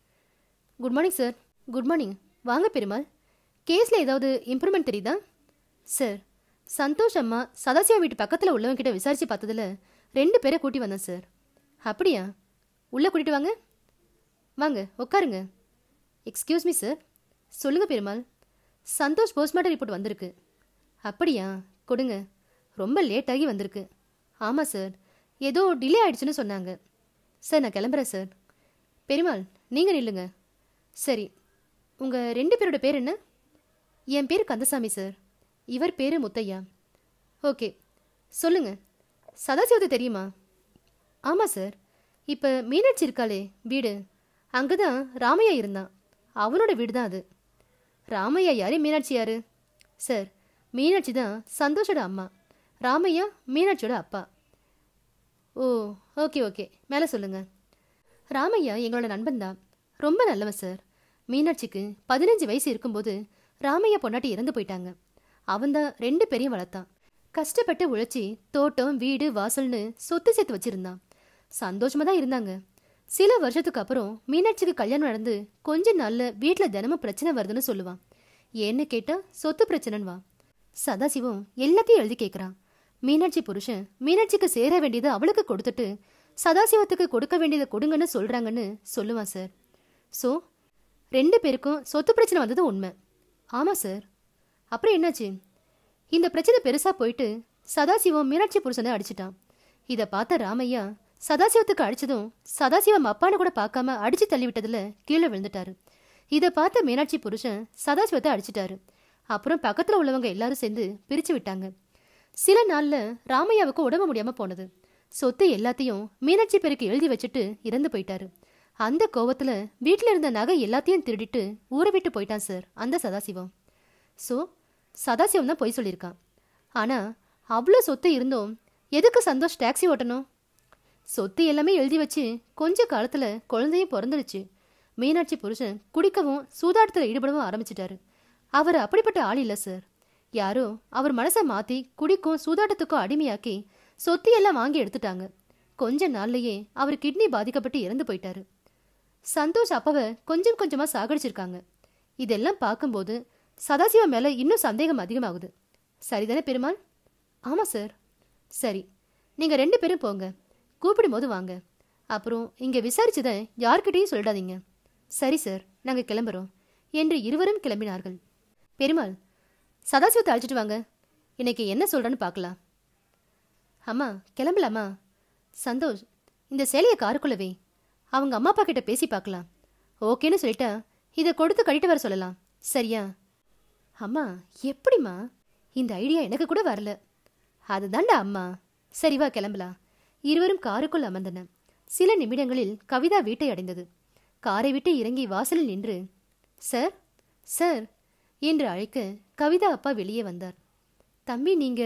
good morning sir good morning வாங்க பெருமாள் கேஸில் ஏதாவது இம்ப்ரூவ்மெண்ட் தெரியுதா சார் சந்தோஷ் அம்மா சதாசிவா வீட்டு பக்கத்தில் உள்ளவங்க கிட்ட விசாரிச்சு பார்த்ததுல ரெண்டு பேரை கூட்டி வந்தேன் சார் அப்படியா உள்ளே கூட்டிட்டு வாங்க வாங்க உட்காருங்க எக்ஸ்கியூஸ் மீ சார் சொல்லுங்க பெருமாள் சந்தோஷ் போஸ்ட்மார்ட்டம் ரிப்போர்ட் வந்திருக்கு அப்படியா கொடுங்க ரொம்ப லேட்டாகி வந்திருக்கு ஆமாம் சார் ஏதோ டிலே ஆயிடுச்சுன்னு சொன்னாங்க சார் நான் கிளம்புறேன் சார் பெருமாள் நீங்கள் நில்லுங்க சரி உங்கள் ரெண்டு பேரோட பேர் என்ன என் பேர் கந்தசாமி சார் இவர் பேர் முத்தையா ஓகே சொல்லுங்க சதாசிவத்தை தெரியுமா ஆமாம் சார் இப்போ மீனாட்சி இருக்காளே வீடு அங்கே தான் ராமையா இருந்தான் அவனோட வீடு தான் அது ராமையா யாரு மீனாட்சி யாரு சார் மீனாட்சி தான் சந்தோஷோட அம்மா ராமையா மீனாட்சியோட அப்பா ஓ ஓகே ஓகே மேலே சொல்லுங்க ராமையா எங்களோட நண்பன் தான் ரொம்ப நல்லவன் சார் மீனாட்சிக்கு பதினஞ்சு வயசு இருக்கும்போது ராமையா பொண்டாட்டி இறந்து போயிட்டாங்க அவன்தான் ரெண்டு பேரையும் வளர்த்தான் கஷ்டப்பட்டு உழைச்சி தோட்டம் வீடு வாசல்னு சொத்து சேர்த்து வச்சிருந்தான் சந்தோஷமா தான் இருந்தாங்க சில வருஷத்துக்கு அப்புறம் மீனாட்சிக்கு கல்யாணம் நடந்து கொஞ்ச நாள்ல வீட்டில் தினமும் பிரச்சனை வருதுன்னு சொல்லுவான் ஏன்னு கேட்டா சொத்து பிரச்சனைன்னு சதாசிவம் எல்லாத்தையும் எழுதி கேட்குறான் மீனாட்சி புருஷன் மீனாட்சிக்கு சேர வேண்டியதை அவளுக்கு கொடுத்துட்டு சதாசிவத்துக்கு கொடுக்க வேண்டியதை கொடுங்கன்னு சொல்றாங்கன்னு சொல்லுவான் சார் ஸோ ரெண்டு பேருக்கும் சொத்து பிரச்சனை வந்தது உண்மை ஆமாம் சார் அப்புறம் என்னாச்சு இந்த பிரச்சனை பெருசா போயிட்டு சதாசிவம் மீனாட்சி புருஷனை அடிச்சிட்டான் இதை பார்த்த ராமையா சதாசிவத்துக்கு அடிச்சதும் சதாசிவம் அப்பான்னு கூட பார்க்காம அடிச்சு தள்ளி விட்டதுல கீழே விழுந்துட்டாரு இதை பார்த்த மீனாட்சி புருஷன் சதாசிவத்தை அடிச்சிட்டாரு அப்புறம் பக்கத்துல உள்ளவங்க எல்லாரும் சேர்ந்து பிரிச்சு விட்டாங்க சில நாள்ல ராமையாவுக்கு உடம்பு முடியாம போனது சொத்து எல்லாத்தையும் மீனாட்சி பேருக்கு எழுதி வச்சுட்டு இறந்து போயிட்டாரு அந்த கோவத்துல வீட்ல இருந்த நகை எல்லாத்தையும் திருடிட்டு ஊரை விட்டு போயிட்டான் சார் அந்த சதாசிவம் ஸோ சதாசிவம் தான் பொய் சொல்லியிருக்கான் ஆனா அவ்வளோ சொத்து இருந்தும் எதுக்கு சந்தோஷ் டாக்ஸி ஓட்டணும் சொத்து எல்லாமே எழுதி வச்சு கொஞ்ச காலத்துல குழந்தையும் பிறந்துடுச்சு மீனாட்சி புருஷன் குடிக்கவும் சூதாட்டத்தில் ஈடுபடவும் ஆரம்பிச்சிட்டாரு அவர் அப்படிப்பட்ட ஆள் இல்லை சார் யாரோ அவர் மனசை மாத்தி குடிக்கும் சூதாட்டத்துக்கும் அடிமையாக்கி சொத்து எல்லாம் வாங்கி எடுத்துட்டாங்க கொஞ்ச நாள்லயே அவர் கிட்னி பாதிக்கப்பட்டு இறந்து போயிட்டாரு சந்தோஷ் அப்பாவை கொஞ்சம் கொஞ்சமா சாகடிச்சிருக்காங்க இதெல்லாம் பார்க்கும்போது சதாசிவம் மேல இன்னும் சந்தேகம் அதிகமாகுது சரிதானே பெருமாள் ஆமா சார் சரி நீங்க ரெண்டு பேரும் போங்க கூப்பிடும் போது வாங்க அப்புறம் இங்க விசாரிச்சதை யார்கிட்டயும் சொல்லிடாதீங்க சரி சார் நாங்க கிளம்புறோம் என்று இருவரும் கிளம்பினார்கள் பெருமாள் சதாசிவத்தை அழைச்சிட்டு வாங்க இன்னைக்கு என்ன சொல்றேன்னு பார்க்கலாம் அம்மா கிளம்பலாமா சந்தோஷ் இந்த சேலையை காருக்குள்ளவே அவங்க அம்மா அப்பா கிட்ட பேசி பார்க்கலாம் ஓகேன்னு சொல்லிட்டா இதை கொடுத்து கட்டிட்டு வர சொல்லலாம் சரியா அம்மா எப்படிம்மா இந்த ஐடியா எனக்கு கூட வரல அதுதான்டா அம்மா சரி வா கிளம்பலாம் இருவரும் காருக்குள் அமர்ந்தன சில நிமிடங்களில் கவிதா வீட்டை அடைந்தது காரை விட்டு இறங்கி வாசலில் நின்று சார் சார் என்று அழைக்க கவிதா அப்பா வெளியே வந்தார் தம்பி நீங்க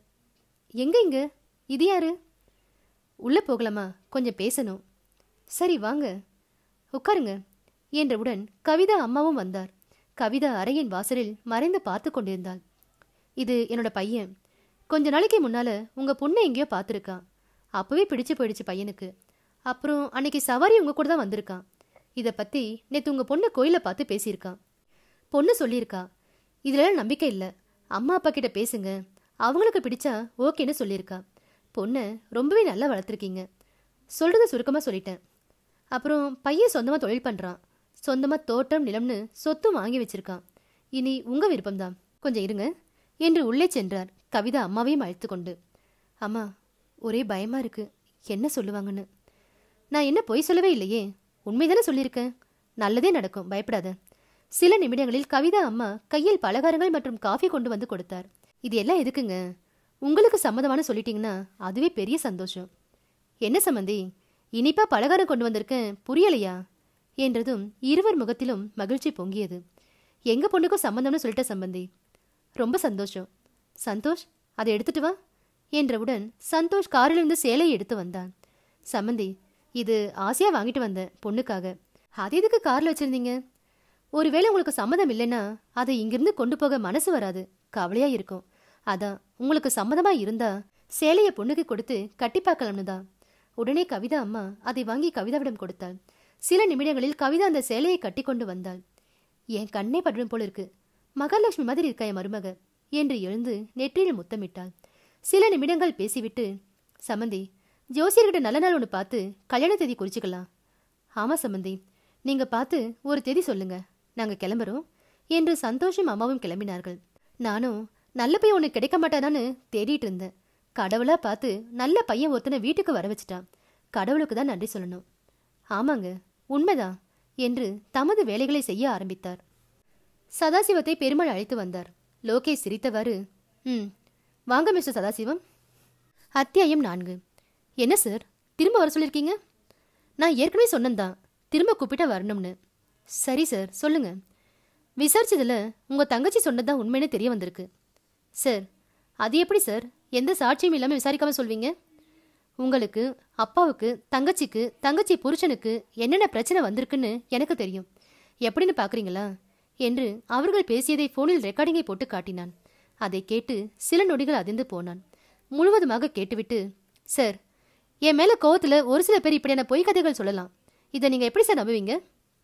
எங்க இங்க இது யாரு உள்ள போகலாமா கொஞ்சம் பேசணும் சரி வாங்க உட்காருங்க என்றவுடன் கவிதா அம்மாவும் வந்தார் கவிதா அறையின் வாசலில் மறைந்து பார்த்து கொண்டிருந்தாள் இது என்னோட பையன் கொஞ்ச நாளைக்கு முன்னால உங்க பொண்ணை எங்கேயோ பார்த்துருக்கான் அப்பவே பிடிச்சு போயிடுச்சு பையனுக்கு அப்புறம் அன்னைக்கு சவாரி உங்க கூட தான் வந்திருக்கான் இதை பத்தி நேத்து உங்க பொண்ணு கோயில பார்த்து பேசியிருக்கான் பொண்ணு சொல்லியிருக்கா இதுல நம்பிக்கை இல்லை அம்மா அப்பா கிட்ட பேசுங்க அவங்களுக்கு பிடிச்சா ஓகேன்னு சொல்லியிருக்கா பொண்ணை ரொம்பவே நல்லா வளர்த்துருக்கீங்க சொல்றத சுருக்கமா சொல்லிட்டேன் அப்புறம் பையன் சொந்தமா தொழில் பண்றான் சொந்தமா தோட்டம் நிலம்னு சொத்தும் வாங்கி வச்சிருக்கான் இனி உங்க விருப்பம்தான் கொஞ்சம் இருங்க என்று உள்ளே சென்றார் கவிதா அம்மாவையும் அழைத்து கொண்டு அம்மா ஒரே பயமா இருக்கு என்ன சொல்லுவாங்கன்னு நான் என்ன பொய் சொல்லவே இல்லையே உண்மைதானே சொல்லியிருக்கேன் நல்லதே நடக்கும் பயப்படாத சில நிமிடங்களில் கவிதா அம்மா கையில் பலகாரங்கள் மற்றும் காஃபி கொண்டு வந்து கொடுத்தார் இது எல்லாம் எதுக்குங்க உங்களுக்கு சம்மதமான சொல்லிட்டீங்கன்னா அதுவே பெரிய சந்தோஷம் என்ன சம்மந்தி இனிப்பா பலகாரம் கொண்டு வந்திருக்கேன் புரியலையா என்றதும் இருவர் முகத்திலும் மகிழ்ச்சி பொங்கியது எங்க பொண்ணுக்கும் சம்மந்தம்னு சொல்லிட்ட சம்பந்தி ரொம்ப சந்தோஷம் சந்தோஷ் அதை எடுத்துட்டு வா என்றவுடன் சந்தோஷ் காரிலிருந்து சேலையை எடுத்து வந்தான் சம்மந்தி இது ஆசையா வாங்கிட்டு வந்தேன் பொண்ணுக்காக அது எதுக்கு கார்ல வச்சிருந்தீங்க ஒருவேளை உங்களுக்கு சம்மதம் இல்லைன்னா அதை இங்கிருந்து கொண்டு போக மனசு வராது கவலையா இருக்கும் அதான் உங்களுக்கு சம்மதமா இருந்தா சேலைய பொண்ணுக்கு கொடுத்து கட்டி பார்க்கலாம்னு தான் உடனே கவிதா அம்மா அதை வாங்கி கவிதாவிடம் கொடுத்தாள் சில நிமிடங்களில் கவிதா அந்த சேலையை கட்டி கொண்டு வந்தாள் என் கண்ணே படுவேன் போல இருக்கு மகாலட்சுமி மாதிரி இருக்கா என் மருமக என்று எழுந்து நெற்றியில் முத்தமிட்டாள் சில நிமிடங்கள் பேசிவிட்டு சம்மந்தி ஜோசியர்கிட்ட நல்ல நாள் ஒன்று பார்த்து கல்யாண தேதி குறிச்சுக்கலாம் ஆமா சம்மந்தி நீங்க பார்த்து ஒரு தேதி சொல்லுங்க நாங்க கிளம்புறோம் என்று சந்தோஷம் அம்மாவும் கிளம்பினார்கள் நானும் நல்ல பையன் உனக்கு கிடைக்க மாட்டானான்னு தேடிட்டு இருந்தேன் கடவுளா பார்த்து நல்ல பையன் ஒருத்தனை வீட்டுக்கு வர வச்சுட்டான் கடவுளுக்கு தான் நன்றி சொல்லணும் ஆமாங்க உண்மைதான் என்று தமது வேலைகளை செய்ய ஆரம்பித்தார் சதாசிவத்தை பெருமாள் அழைத்து வந்தார் லோகேஷ் சிரித்தவாறு ம் வாங்க மிஸ்டர் சதாசிவம் அத்தியாயம் நான்கு என்ன சார் திரும்ப வர சொல்லியிருக்கீங்க நான் ஏற்கனவே சொன்னேன்தான் திரும்ப கூப்பிட்டா வரணும்னு சரி சார் சொல்லுங்க விசாரிச்சதுல உங்க தங்கச்சி சொன்னதுதான் உண்மைன்னு தெரிய வந்திருக்கு சார் அது எப்படி சார் எந்த சாட்சியும் இல்லாமல் விசாரிக்காம சொல்வீங்க உங்களுக்கு அப்பாவுக்கு தங்கச்சிக்கு தங்கச்சி புருஷனுக்கு என்னென்ன பிரச்சனை வந்திருக்குன்னு எனக்கு தெரியும் எப்படின்னு பார்க்குறீங்களா என்று அவர்கள் பேசியதை ஃபோனில் ரெக்கார்டிங்கை போட்டு காட்டினான் அதை கேட்டு சில நொடிகள் அதிர்ந்து போனான் முழுவதுமாக கேட்டுவிட்டு சார் என் மேல கோவத்துல ஒரு சில பேர் இப்படியான பொய் கதைகள் சொல்லலாம் இதை நீங்க எப்படி சார் நம்புவீங்க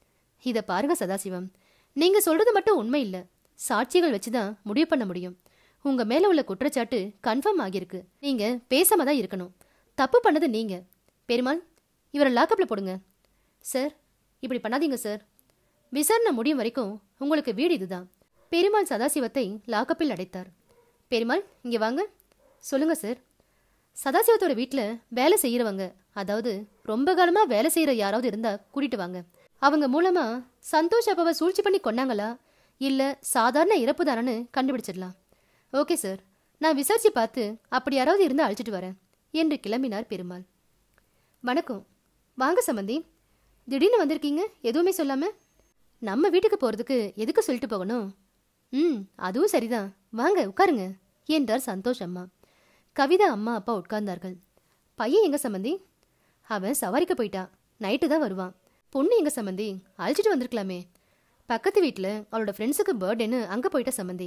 இதை பாருங்க சதாசிவம் நீங்க சொல்றது மட்டும் உண்மை இல்ல சாட்சிகள் வச்சுதான் முடிவு பண்ண முடியும் உங்க மேல உள்ள குற்றச்சாட்டு கன்ஃபார்ம் ஆகியிருக்கு நீங்க பேசாம தான் இருக்கணும் தப்பு பண்ணது நீங்க பெருமாள் இவரை லாக்கப்ல போடுங்க சார் இப்படி பண்ணாதீங்க சார் விசாரணை முடியும் வரைக்கும் உங்களுக்கு வீடு இதுதான் பெருமாள் சதாசிவத்தை லாக்கப்பில் அடைத்தார் பெருமாள் இங்க வாங்க சொல்லுங்க சார் சதாசிவத்தோட வீட்டில் வேலை செய்யறவங்க அதாவது ரொம்ப காலமா வேலை செய்யற யாராவது இருந்தா கூட்டிட்டு வாங்க அவங்க மூலமா சந்தோஷ் அப்பாவை சூழ்ச்சி பண்ணி கொன்னாங்களா இல்ல சாதாரண இறப்பு தானன்னு கண்டுபிடிச்சிடலாம் ஓகே சார் நான் விசாரிச்சு பார்த்து அப்படி யாராவது இருந்தா அழைச்சிட்டு வரேன் என்று கிளம்பினார் பெருமாள் வணக்கம் வாங்க சம்மந்தி திடீர்னு வந்திருக்கீங்க எதுவுமே சொல்லாம நம்ம வீட்டுக்கு போறதுக்கு எதுக்கு சொல்லிட்டு போகணும் ம் அதுவும் சரிதான் வாங்க உட்காருங்க என்றார் சந்தோஷ் அம்மா கவிதா அம்மா அப்பா உட்கார்ந்தார்கள் பையன் எங்க சம்மந்தி அவன் சவாரிக்கு போயிட்டான் நைட்டு தான் வருவான் பொண்ணு எங்க சம்மந்தி அழைச்சிட்டு வந்திருக்கலாமே பக்கத்து வீட்டில் அவளோட ஃப்ரெண்ட்ஸுக்கு பர்த்டேன்னு அங்கே போயிட்ட சம்மந்தி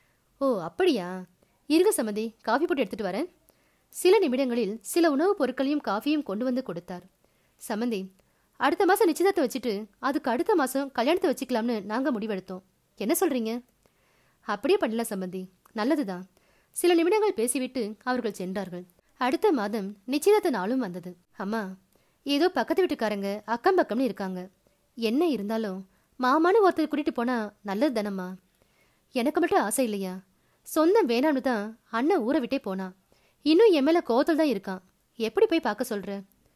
ஓ அப்படியா இருங்க சம்மந்தி காஃபி போட்டு எடுத்துட்டு வரேன் சில நிமிடங்களில் சில உணவுப் பொருட்களையும் காஃபியும் கொண்டு வந்து கொடுத்தார் சம்மந்தி அடுத்த மாதம் நிச்சயதார்த்தம் வச்சுட்டு அதுக்கு அடுத்த மாதம் கல்யாணத்தை வச்சுக்கலாம்னு நாங்கள் முடிவெடுத்தோம் என்ன சொல்கிறீங்க அப்படியே பண்ணலாம் சம்பந்தி நல்லதுதான் சில நிமிடங்கள் பேசிவிட்டு அவர்கள் சென்றார்கள் அடுத்த மாதம் நிச்சயதார்த்த நாளும் வந்தது அம்மா ஏதோ பக்கத்து வீட்டுக்காரங்க அக்கம் பக்கம்னு இருக்காங்க என்ன இருந்தாலும் மாமான்னு ஒருத்தர் கூட்டிட்டு போனா நல்லது தானம்மா எனக்கு மட்டும் ஆசை இல்லையா சொந்தம் வேணான்னு தான் அண்ணன் ஊரை விட்டே போனான் இன்னும் என் மேல கோவத்தில் தான் இருக்கான் எப்படி போய் பார்க்க சொல்ற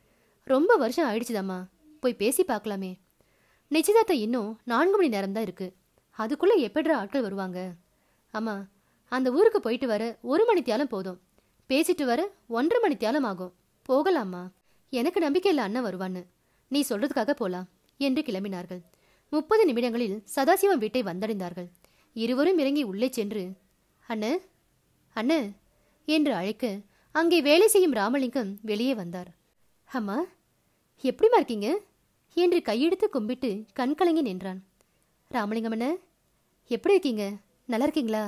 ரொம்ப வருஷம் ஆயிடுச்சுதாம்மா போய் பேசி பார்க்கலாமே நிச்சயதார்த்தம் இன்னும் நான்கு மணி நேரம் தான் இருக்கு அதுக்குள்ள எப்படிற ஆட்கள் வருவாங்க அம்மா அந்த ஊருக்கு போயிட்டு வர ஒரு மணி தியாலம் போதும் பேசிட்டு வர ஒன்றரை மணி தியாலம் ஆகும் போகலாமா எனக்கு நம்பிக்கை இல்லை அண்ணன் வருவான்னு நீ சொல்றதுக்காக போலாம் என்று கிளம்பினார்கள் முப்பது நிமிடங்களில் சதாசிவம் வீட்டை வந்தடைந்தார்கள் இருவரும் இறங்கி உள்ளே சென்று அண்ணே அண்ணே என்று அழைக்க அங்கே வேலை செய்யும் ராமலிங்கம் வெளியே வந்தார் அம்மா எப்படிம்மா இருக்கீங்க என்று கையெடுத்து கும்பிட்டு கண் கலங்கி நின்றான் ராமலிங்கம் அண்ணே எப்படி இருக்கீங்க நல்லா இருக்கீங்களா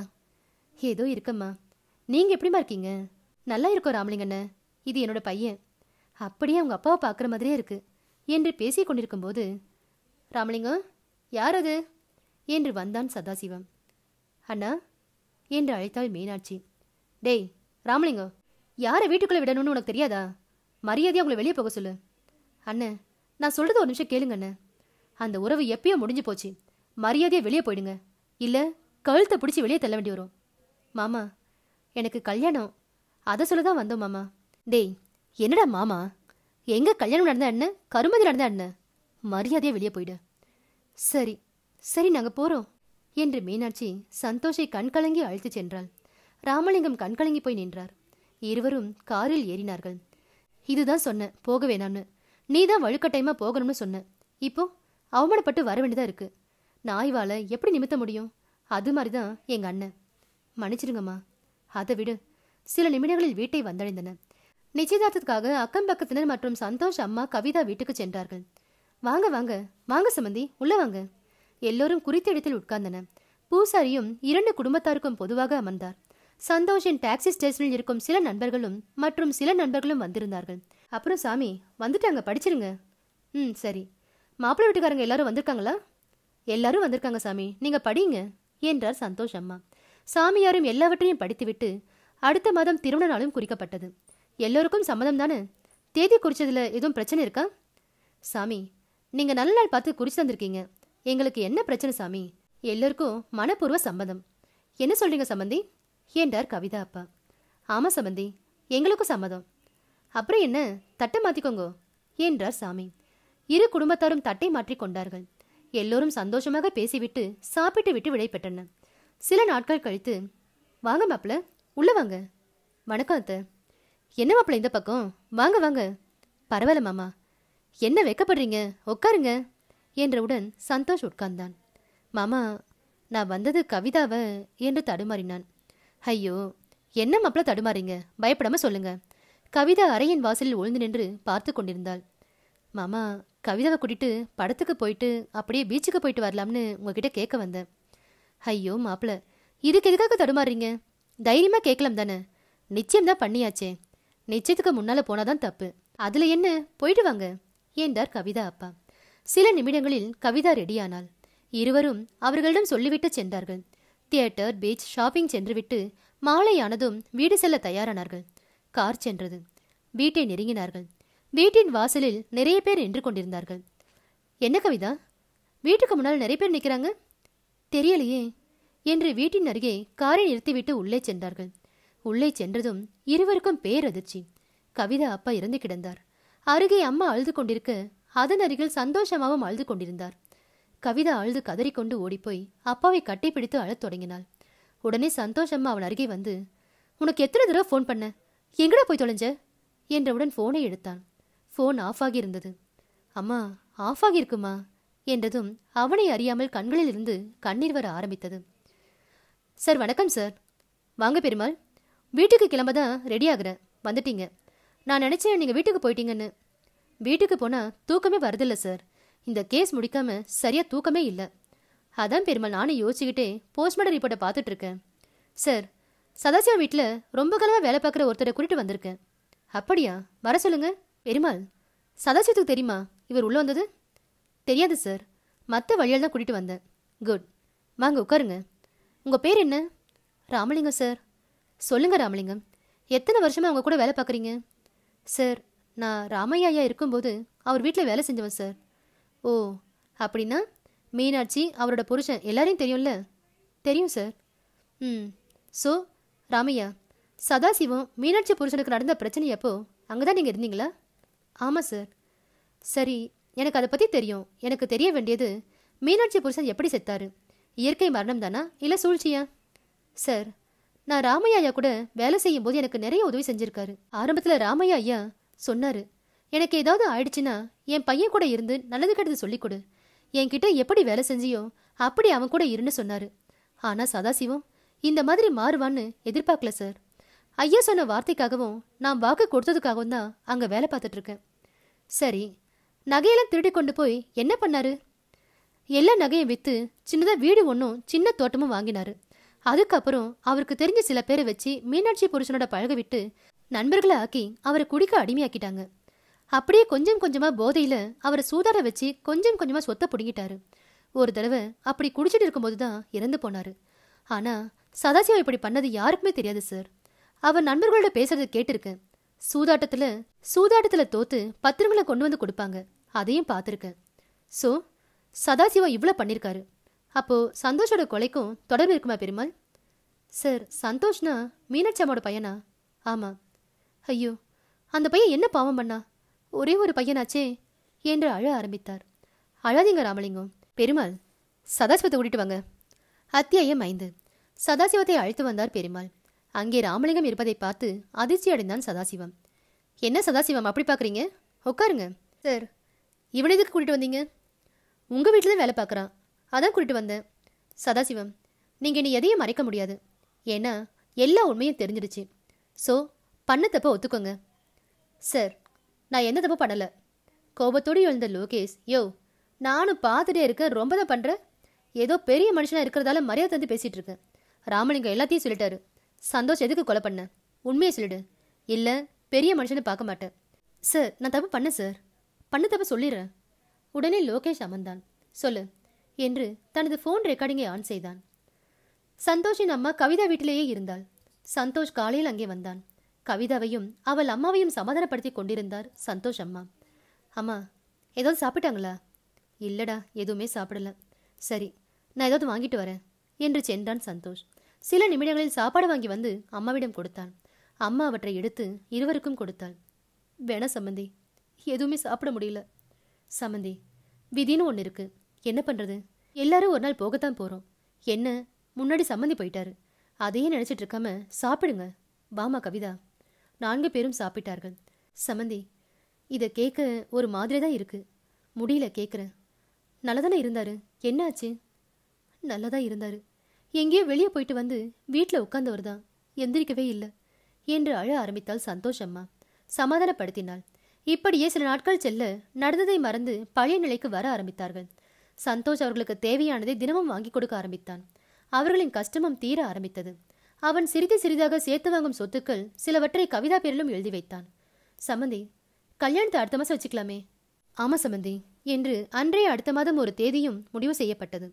ஏதோ இருக்கம்மா நீங்க எப்படிம்மா இருக்கீங்க நல்லா இருக்கோம் ராமலிங்கண்ணே இது என்னோட பையன் அப்படியே அவங்க அப்பாவை பார்க்குற மாதிரியே இருக்கு என்று பேசிக் கொண்டிருக்கும்போது ராமலிங்கம் யார் அது என்று வந்தான் சதாசிவம் அண்ணா என்று அழைத்தாள் மீனாட்சி டேய் ராமலிங்கம் யாரை வீட்டுக்குள்ளே விடணும்னு உனக்கு தெரியாதா மரியாதையாக உங்களை வெளியே போக சொல்லு அண்ணன் நான் சொல்றது ஒரு நிமிஷம் கேளுங்க அண்ணன் அந்த உறவு எப்பயோ முடிஞ்சு போச்சு மரியாதையாக வெளியே போயிடுங்க இல்லை கழுத்தை பிடிச்சி வெளியே தள்ள வேண்டி வரும் மாமா எனக்கு கல்யாணம் அதை சொல்ல தான் வந்தோம் மாமா டேய் என்னடா மாமா எங்க கல்யாணம் நடந்தா என்ன கருமதி நடந்தா என்ன மரியாதையாக வெளியே போயிடு சரி சரி நாங்கள் போகிறோம் என்று மீனாட்சி சந்தோஷை கண்கலங்கி அழைத்துச் சென்றாள் ராமலிங்கம் கண்கலங்கி போய் நின்றார் இருவரும் காரில் ஏறினார்கள் இதுதான் சொன்னேன் போக வேணாம்னு நீ தான் வழுக்கட்டாயமா போகணும்னு சொன்ன இப்போ அவமானப்பட்டு வர வேண்டியதா இருக்கு நாய்வால எப்படி நிமித்த முடியும் அது மாதிரி தான் எங்க அண்ணன் மன்னிச்சிடுங்கம்மா அதை விடு சில நிமிடங்களில் வீட்டை வந்தடைந்தன நிச்சயதார்த்தத்துக்காக அக்கம் பக்கத்தினர் மற்றும் சந்தோஷ் அம்மா கவிதா வீட்டுக்கு சென்றார்கள் வாங்க வாங்க வாங்க சம்மந்தி உள்ள வாங்க எல்லோரும் குறித்த இடத்தில் உட்கார்ந்தன பூசாரியும் இரண்டு குடும்பத்தாருக்கும் பொதுவாக அமர்ந்தார் சந்தோஷின் டாக்ஸி ஸ்டேஷனில் இருக்கும் சில நண்பர்களும் மற்றும் சில நண்பர்களும் வந்திருந்தார்கள் அப்புறம் சாமி வந்துட்டாங்க படிச்சிருங்க ம் சரி மாப்பிள்ளை வீட்டுக்காரங்க எல்லாரும் வந்திருக்காங்களா எல்லாரும் வந்திருக்காங்க சாமி நீங்க படிங்க என்றார் சந்தோஷ் அம்மா சாமியாரும் எல்லாவற்றையும் படித்துவிட்டு அடுத்த மாதம் திருமண நாளும் குறிக்கப்பட்டது எல்லோருக்கும் சம்மதம் தானே தேதி குறிச்சதுல எதுவும் பிரச்சனை இருக்கா சாமி நீங்க நல்ல நாள் பார்த்து குறிச்சு தந்திருக்கீங்க எங்களுக்கு என்ன பிரச்சனை சாமி எல்லோருக்கும் மனப்பூர்வ சம்மதம் என்ன சொல்றீங்க சம்பந்தி என்றார் கவிதா அப்பா ஆமா சம்பந்தி எங்களுக்கும் சம்மதம் அப்புறம் என்ன தட்டை மாத்திக்கோங்க என்றார் சாமி இரு குடும்பத்தாரும் தட்டை மாற்றிக் கொண்டார்கள் எல்லோரும் சந்தோஷமாக பேசிவிட்டு சாப்பிட்டு விட்டு விடை பெற்றனர் சில நாட்கள் கழித்து வாங்க மாப்பிள உள்ள வாங்க வணக்கம் அத்தை என்ன மாப்பிள இந்த பக்கம் வாங்க வாங்க பரவாயில்ல மாமா என்ன வெக்கப்படுறீங்க உட்காருங்க என்றவுடன் சந்தோஷ் உட்கார்ந்தான் மாமா நான் வந்தது கவிதாவை என்று தடுமாறினான் ஐயோ என்ன மாப்பிள தடுமாறீங்க பயப்படாம சொல்லுங்க கவிதா அறையின் வாசலில் ஒளிந்து நின்று பார்த்து கொண்டிருந்தாள் மாமா கவிதாவை கூட்டிட்டு படத்துக்கு போயிட்டு அப்படியே பீச்சுக்கு போயிட்டு வரலாம்னு உங்ககிட்ட கேட்க வந்தேன் ஐயோ மாப்பிள இதுக்கு எதுக்காக தடுமாறுறீங்க தைரியமா கேட்கலாம் தானே நிச்சயம் தான் பண்ணியாச்சே நிச்சயத்துக்கு முன்னால போனாதான் தப்பு அதுல என்ன போயிட்டு வாங்க என்றார் கவிதா அப்பா சில நிமிடங்களில் கவிதா ரெடியானாள் இருவரும் அவர்களிடம் சொல்லிவிட்டு சென்றார்கள் தியேட்டர் பீச் ஷாப்பிங் சென்றுவிட்டு மாலையானதும் வீடு செல்ல தயாரானார்கள் கார் சென்றது வீட்டை நெருங்கினார்கள் வீட்டின் வாசலில் நிறைய பேர் நின்று கொண்டிருந்தார்கள் என்ன கவிதா வீட்டுக்கு முன்னால் நிறைய பேர் நிற்கிறாங்க தெரியலையே என்று வீட்டின் அருகே காரை நிறுத்திவிட்டு உள்ளே சென்றார்கள் உள்ளே சென்றதும் இருவருக்கும் பேரதிர்ச்சி கவிதா அப்பா இறந்து கிடந்தார் அருகே அம்மா அழுது கொண்டிருக்க அதன் அருகில் சந்தோஷமாகவும் அழுது கொண்டிருந்தார் கவிதா அழுது கதறிக்கொண்டு ஓடிப்போய் அப்பாவை கட்டிப்பிடித்து அழத் தொடங்கினாள் உடனே சந்தோஷ் அம்மா அவன் அருகே வந்து உனக்கு எத்தனை தடவை ஃபோன் பண்ண எங்கடா போய் தொலைஞ்ச என்றவுடன் ஃபோனை எடுத்தான் ஃபோன் ஆஃப் ஆகியிருந்தது அம்மா ஆஃப் ஆகியிருக்குமா என்றதும் அவனை அறியாமல் கண்களிலிருந்து கண்ணீர் வர ஆரம்பித்தது சார் வணக்கம் சார் வாங்க பெருமாள் வீட்டுக்கு கிளம்ப தான் ரெடி ஆகுறேன் வந்துட்டீங்க நான் நினச்சேன் நீங்கள் வீட்டுக்கு போயிட்டீங்கன்னு வீட்டுக்கு போனால் தூக்கமே வருதில்ல சார் இந்த கேஸ் முடிக்காம சரியா தூக்கமே இல்லை அதான் பெருமாள் நானும் யோசிச்சுக்கிட்டே போஸ்ட்மார்ட்டம் ரிப்போர்ட்டை பார்த்துட்டு இருக்கேன் சார் சதாசிவா வீட்டில் ரொம்ப காலமாக வேலை பார்க்குற ஒருத்தரை கூட்டிட்டு வந்திருக்கேன் அப்படியா வர சொல்லுங்க பெருமாள் சதாசிவத்துக்கு தெரியுமா இவர் உள்ள வந்தது தெரியாது சார் மற்ற வழியால் தான் கூட்டிட்டு வந்தேன் குட் வாங்க உட்காருங்க உங்கள் பேர் என்ன ராமலிங்கம் சார் சொல்லுங்க ராமலிங்கம் எத்தனை வருஷமா அவங்க கூட வேலை பார்க்குறீங்க சார் நான் ராமையா ஐயா இருக்கும்போது அவர் வீட்டில் வேலை செஞ்சவன் சார் ஓ அப்படின்னா மீனாட்சி அவரோட புருஷன் எல்லாரையும் தெரியும்ல தெரியும் சார் ம் ஸோ ராமையா சதாசிவம் மீனாட்சி புருஷனுக்கு நடந்த பிரச்சனை அப்போ அங்கே தான் நீங்கள் இருந்தீங்களா ஆமாம் சார் சரி எனக்கு அதை பற்றி தெரியும் எனக்கு தெரிய வேண்டியது மீனாட்சி புருஷன் எப்படி செத்தாரு இயற்கை மரணம் தானா இல்லை சூழ்ச்சியா சார் நான் ராமையா ஐயா கூட வேலை செய்யும் போது எனக்கு நிறைய உதவி செஞ்சிருக்காரு ஆரம்பத்தில் ராமையா ஐயா சொன்னாரு எனக்கு ஏதாவது ஆயிடுச்சுன்னா என் பையன் கூட இருந்து நல்லது கெட்டது சொல்லிக் கொடு என்கிட்ட எப்படி வேலை செஞ்சியோ அப்படி அவன் கூட இருன்னு சொன்னாரு ஆனா சதாசிவம் இந்த மாதிரி மாறுவான்னு எதிர்பார்க்கல சார் ஐயா சொன்ன வார்த்தைக்காகவும் நான் வாக்கு கொடுத்ததுக்காகவும் தான் அங்க வேலை பார்த்துட்டு இருக்கேன் சரி நகையெல்லாம் திருடி கொண்டு போய் என்ன பண்ணாரு எல்லா நகையும் வித்து சின்னதா வீடு ஒன்றும் சின்ன தோட்டமும் வாங்கினாரு அதுக்கப்புறம் அவருக்கு தெரிஞ்ச சில பேரை வச்சு மீனாட்சி புருஷனோட பழக விட்டு நண்பர்களை ஆக்கி அவரை குடிக்க அடிமையாக்கிட்டாங்க அப்படியே கொஞ்சம் கொஞ்சமா போதையில அவரை சூதாட வச்சு கொஞ்சம் கொஞ்சமா சொத்தை பிடுங்கிட்டாரு ஒரு தடவை அப்படி குடிச்சிட்டு இருக்கும்போது தான் இறந்து போனாரு ஆனா சதாசிவம் இப்படி பண்ணது யாருக்குமே தெரியாது சார் அவர் நண்பர்களோட பேசுறத கேட்டிருக்கேன் சூதாட்டத்துல சூதாட்டத்துல தோத்து பத்திரங்களை கொண்டு வந்து கொடுப்பாங்க அதையும் பார்த்துருக்கேன் ஸோ சதாசிவம் இவ்வளோ பண்ணியிருக்காரு அப்போ சந்தோஷோட கொலைக்கும் தொடர்பு இருக்குமா பெருமாள் சார் சந்தோஷ்னா மீனாட்சி அம்மாவோட பையனா ஆமாம் ஐயோ அந்த பையன் என்ன பாவம் பண்ணா ஒரே ஒரு பையனாச்சே என்று அழ ஆரம்பித்தார் அழாதீங்க ராமலிங்கம் பெருமாள் சதாசிவத்தை கூட்டிட்டு வாங்க அத்தியாயம் ஐந்து சதாசிவத்தை அழைத்து வந்தார் பெருமாள் அங்கே ராமலிங்கம் இருப்பதை பார்த்து அதிர்ச்சி அடைந்தான் சதாசிவம் என்ன சதாசிவம் அப்படி பார்க்குறீங்க உட்காருங்க சார் இவனை எதுக்கு கூட்டிட்டு வந்தீங்க உங்கள் வீட்டில் தான் வேலை பார்க்குறான் அதான் கூட்டிட்டு வந்தேன் சதாசிவம் நீங்கள் இனி எதையும் மறைக்க முடியாது ஏன்னா எல்லா உண்மையும் தெரிஞ்சிடுச்சு ஸோ பண்ண தப்ப ஒத்துக்கோங்க சார் நான் எந்த தப்பு பண்ணலை கோபத்தோடு எழுந்த லோகேஷ் யோ நானும் பார்த்துட்டே இருக்கேன் ரொம்ப தான் பண்ணுறேன் ஏதோ பெரிய மனுஷனாக இருக்கிறதால மரியாதை தந்து பேசிகிட்டு இருக்கேன் ராமலிங்கம் எல்லாத்தையும் சொல்லிட்டாரு சந்தோஷ் எதுக்கு கொலை பண்ண உண்மையை சொல்லிடு இல்லை பெரிய மனுஷனை பார்க்க மாட்டேன் சார் நான் தப்பு பண்ணேன் சார் பண்ண தப்பு சொல்லிடுறேன் உடனே லோகேஷ் அமர்ந்தான் சொல்லு என்று தனது ஃபோன் ரெக்கார்டிங்கை ஆன் செய்தான் சந்தோஷின் அம்மா கவிதா வீட்டிலேயே இருந்தாள் சந்தோஷ் காலையில் அங்கே வந்தான் கவிதாவையும் அவள் அம்மாவையும் சமாதானப்படுத்தி கொண்டிருந்தார் சந்தோஷ் அம்மா அம்மா ஏதாவது சாப்பிட்டாங்களா இல்லடா எதுவுமே சாப்பிடல சரி நான் ஏதாவது வாங்கிட்டு வரேன் என்று சென்றான் சந்தோஷ் சில நிமிடங்களில் சாப்பாடு வாங்கி வந்து அம்மாவிடம் கொடுத்தான் அம்மா அவற்றை எடுத்து இருவருக்கும் கொடுத்தாள் வேணா சம்மந்தி எதுவுமே சாப்பிட முடியல சம்மந்தி விதின்னு ஒன்று இருக்கு என்ன பண்ணுறது எல்லாரும் ஒரு நாள் போகத்தான் போகிறோம் என்ன முன்னாடி சம்மந்தி போயிட்டாரு அதையே நினச்சிட்டு இருக்காம சாப்பிடுங்க வாமா கவிதா நான்கு பேரும் சாப்பிட்டார்கள் சம்மந்தி இதை கேட்க ஒரு மாதிரி தான் இருக்கு முடியல கேட்குறேன் நல்லதானே இருந்தாரு என்ன ஆச்சு நல்லதா இருந்தாரு எங்கேயோ வெளியே போயிட்டு வந்து வீட்டில் உட்கார்ந்தவர் தான் எந்திரிக்கவே இல்லை என்று அழ ஆரம்பித்தாள் சந்தோஷ் அம்மா சமாதானப்படுத்தினாள் இப்படியே சில நாட்கள் செல்ல நடந்ததை மறந்து பழைய நிலைக்கு வர ஆரம்பித்தார்கள் சந்தோஷ் அவர்களுக்கு தேவையானதை தினமும் வாங்கி கொடுக்க ஆரம்பித்தான் அவர்களின் கஷ்டமும் தீர ஆரம்பித்தது அவன் சிறிது சிறிதாக சேர்த்து வாங்கும் சொத்துக்கள் சிலவற்றை கவிதா பேரிலும் எழுதி வைத்தான் சம்மந்தி கல்யாணத்தை அடுத்த மாசம் வச்சுக்கலாமே ஆமா சம்மந்தி என்று அன்றைய அடுத்த மாதம் ஒரு தேதியும் முடிவு செய்யப்பட்டது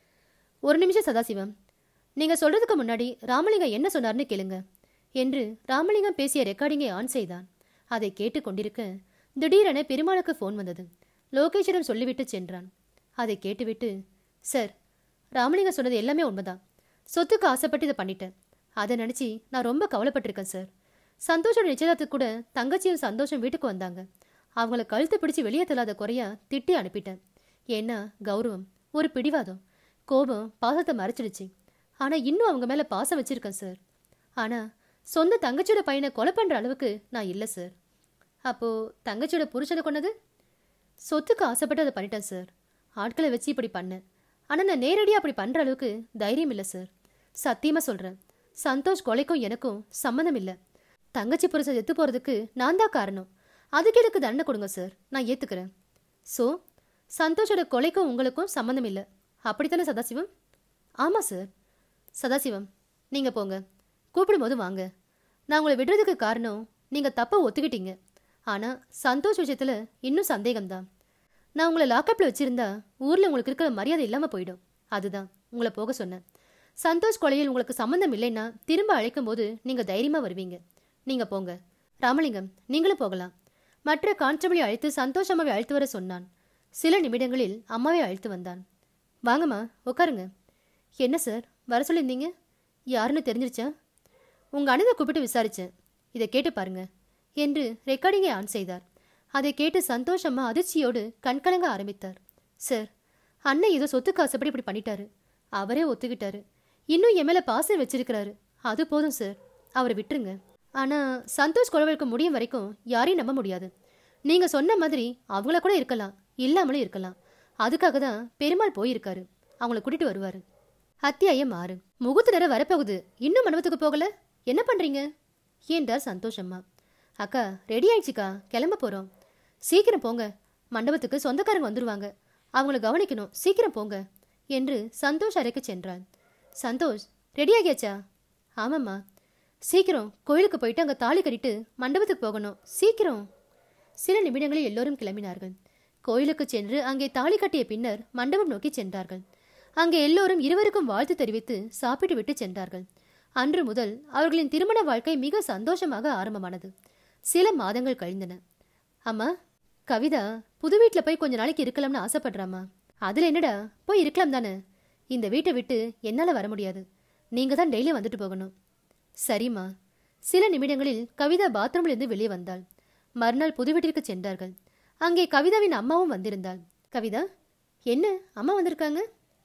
ஒரு நிமிஷம் சதாசிவம் நீங்க சொல்றதுக்கு முன்னாடி ராமலிங்கம் என்ன சொன்னார்னு கேளுங்க என்று ராமலிங்கம் பேசிய ரெக்கார்டிங்கை ஆன் செய்தான் அதை கேட்டுக் கொண்டிருக்க திடீரென பெருமாளுக்கு ஃபோன் வந்தது லோகேஷிடம் சொல்லிவிட்டு சென்றான் அதை கேட்டுவிட்டு சார் ராமலிங்கம் சொன்னது எல்லாமே உண்மைதான் சொத்துக்கு ஆசைப்பட்டு இதை பண்ணிட்டேன் அதை நினச்சி நான் ரொம்ப கவலைப்பட்டிருக்கேன் சார் சந்தோஷோட நிச்சயதார்த்தத்துக்கு கூட தங்கச்சியும் சந்தோஷம் வீட்டுக்கு வந்தாங்க அவங்கள கழுத்து பிடிச்சு வெளியே தள்ளாத குறையா திட்டி அனுப்பிட்டேன் ஏன்னா கௌரவம் ஒரு பிடிவாதம் கோபம் பாசத்தை மறைச்சிடுச்சு ஆனா இன்னும் அவங்க மேல பாசம் வச்சிருக்கேன் சார் ஆனா சொந்த தங்கச்சியோட பையனை கொலை பண்ற அளவுக்கு நான் இல்லை சார் அப்போ தங்கச்சியோட புருஷனை கொன்னது சொத்துக்கு ஆசைப்பட்டு அதை பண்ணிட்டேன் சார் ஆட்களை வச்சு இப்படி பண்ணேன் ஆனால் நான் நேரடியாக அப்படி பண்ணுற அளவுக்கு தைரியம் இல்லை சார் சத்தியமாக சொல்கிறேன் சந்தோஷ் கொலைக்கும் எனக்கும் சம்மந்தம் இல்லை தங்கச்சி புருஷன் செத்து போகிறதுக்கு நான் தான் காரணம் அதுக்கு எனக்கு தண்டனை கொடுங்க சார் நான் ஏற்றுக்கிறேன் ஸோ சந்தோஷோட கொலைக்கும் உங்களுக்கும் சம்மந்தம் இல்லை அப்படித்தானே சதாசிவம் ஆமாம் சார் சதாசிவம் நீங்கள் போங்க கூப்பிடும்போது வாங்க நான் உங்களை விடுறதுக்கு காரணம் நீங்கள் தப்பை ஒத்துக்கிட்டீங்க ஆனால் சந்தோஷ் விஷயத்தில் இன்னும் சந்தேகம்தான் நான் உங்களை லாக்கப்பில் வச்சிருந்தா ஊரில் உங்களுக்கு இருக்கிற மரியாதை இல்லாமல் போயிடும் அதுதான் உங்களை போக சொன்னேன் சந்தோஷ் கொலையில் உங்களுக்கு சம்மந்தம் இல்லைன்னா திரும்ப அழைக்கும் போது நீங்கள் தைரியமாக வருவீங்க நீங்கள் போங்க ராமலிங்கம் நீங்களும் போகலாம் மற்ற கான்ஸ்டபிளை அழைத்து சந்தோஷ் அம்மாவை அழைத்து வர சொன்னான் சில நிமிடங்களில் அம்மாவை அழைத்து வந்தான் வாங்கம்மா உட்காருங்க என்ன சார் வர சொல்லியிருந்தீங்க யாருன்னு தெரிஞ்சிருச்சா உங்கள் அண்ணனை கூப்பிட்டு விசாரிச்சேன் இதை கேட்டு பாருங்க என்று ரெக்கார்டிங்கை ஆன் செய்தார் அதை கேட்டு சந்தோஷ் அம்மா அதிர்ச்சியோடு கண்கலங்க ஆரம்பித்தார் சார் அண்ணன் ஏதோ சொத்துக்கு ஆசைப்படி இப்படி பண்ணிட்டாரு அவரே ஒத்துக்கிட்டாரு இன்னும் என் மேல பாசம் வச்சிருக்கிறாரு அது போதும் சார் அவரை விட்டுருங்க ஆனா சந்தோஷ் கொலவருக்கு முடியும் வரைக்கும் யாரையும் நம்ப முடியாது நீங்க சொன்ன மாதிரி அவங்கள கூட இருக்கலாம் இல்லாமலும் இருக்கலாம் அதுக்காக தான் பெருமாள் போயிருக்காரு அவங்கள கூட்டிட்டு வருவாரு அத்தியாயம் ஆறு முகூர்த்த நேரம் வரப்போகுது இன்னும் மண்டபத்துக்கு போகல என்ன பண்றீங்க என்றார் சந்தோஷ் அம்மா அக்கா ரெடி ஆயிடுச்சுக்கா கிளம்ப போறோம் சீக்கிரம் போங்க மண்டபத்துக்கு சொந்தக்காரங்க வந்துருவாங்க அவங்கள கவனிக்கணும் சீக்கிரம் போங்க என்று சந்தோஷ் அறைக்கு சென்றான் சந்தோஷ் ரெடி ஆகியாச்சா ஆமாம்மா சீக்கிரம் கோயிலுக்கு போயிட்டு அங்கே தாலி கட்டிட்டு மண்டபத்துக்கு போகணும் சீக்கிரம் சில நிமிடங்களில் எல்லோரும் கிளம்பினார்கள் கோயிலுக்கு சென்று அங்கே தாலி கட்டிய பின்னர் மண்டபம் நோக்கி சென்றார்கள் அங்கே எல்லோரும் இருவருக்கும் வாழ்த்து தெரிவித்து சாப்பிட்டு விட்டு சென்றார்கள் அன்று முதல் அவர்களின் திருமண வாழ்க்கை மிக சந்தோஷமாக ஆரம்பமானது சில மாதங்கள் கழிந்தன அம்மா கவிதா புது வீட்டில் போய் கொஞ்ச நாளைக்கு இருக்கலாம்னு ஆசைப்படுறாம்மா அதில் என்னடா போய் இருக்கலாம் தானே இந்த வீட்டை விட்டு என்னால் வர முடியாது நீங்கள் தான் டெய்லி வந்துட்டு போகணும் சரிம்மா சில நிமிடங்களில் கவிதா பாத்ரூமிலிருந்து வெளியே வந்தாள் மறுநாள் புது வீட்டிற்கு சென்றார்கள் அங்கே கவிதாவின் அம்மாவும் வந்திருந்தாள் கவிதா என்ன அம்மா வந்திருக்காங்க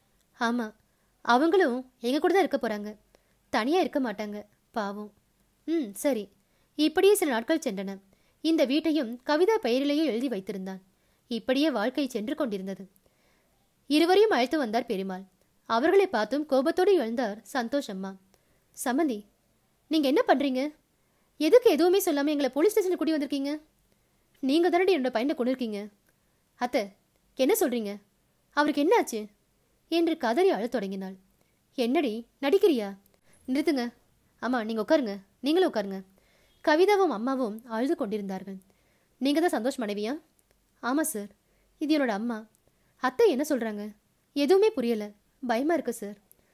ஆமாம் அவங்களும் எங்கள் கூட தான் இருக்க போகிறாங்க தனியாக இருக்க மாட்டாங்க பாவம் ம் சரி இப்படியே சில நாட்கள் சென்றன இந்த வீட்டையும் கவிதா பெயரிலேயே எழுதி வைத்திருந்தான் இப்படியே வாழ்க்கை சென்று கொண்டிருந்தது இருவரையும் அழைத்து வந்தார் பெருமாள் அவர்களை பார்த்தும் கோபத்தோடு எழுந்தார் சந்தோஷ் அம்மா சம்மந்தி நீங்க என்ன பண்றீங்க எதுக்கு எதுவுமே சொல்லாம எங்களை போலீஸ் ஸ்டேஷனுக்கு கூட்டி வந்திருக்கீங்க நீங்க தானடி என்னோட பையனை கொண்டு இருக்கீங்க அத்தை என்ன சொல்றீங்க அவருக்கு என்ன ஆச்சு என்று கதறி அழத் தொடங்கினாள் என்னடி நடிக்கிறியா நிறுத்துங்க அம்மா நீங்க உட்காருங்க நீங்களும் உட்காருங்க கவிதாவும் அம்மாவும் அழுது கொண்டிருந்தார்கள் நீங்க தான் சந்தோஷ் மனைவியா ஆமா சார் இது என்னோட அம்மா அத்தை என்ன சொல்றாங்க எதுவுமே புரியல பயமா இருக்கு சார்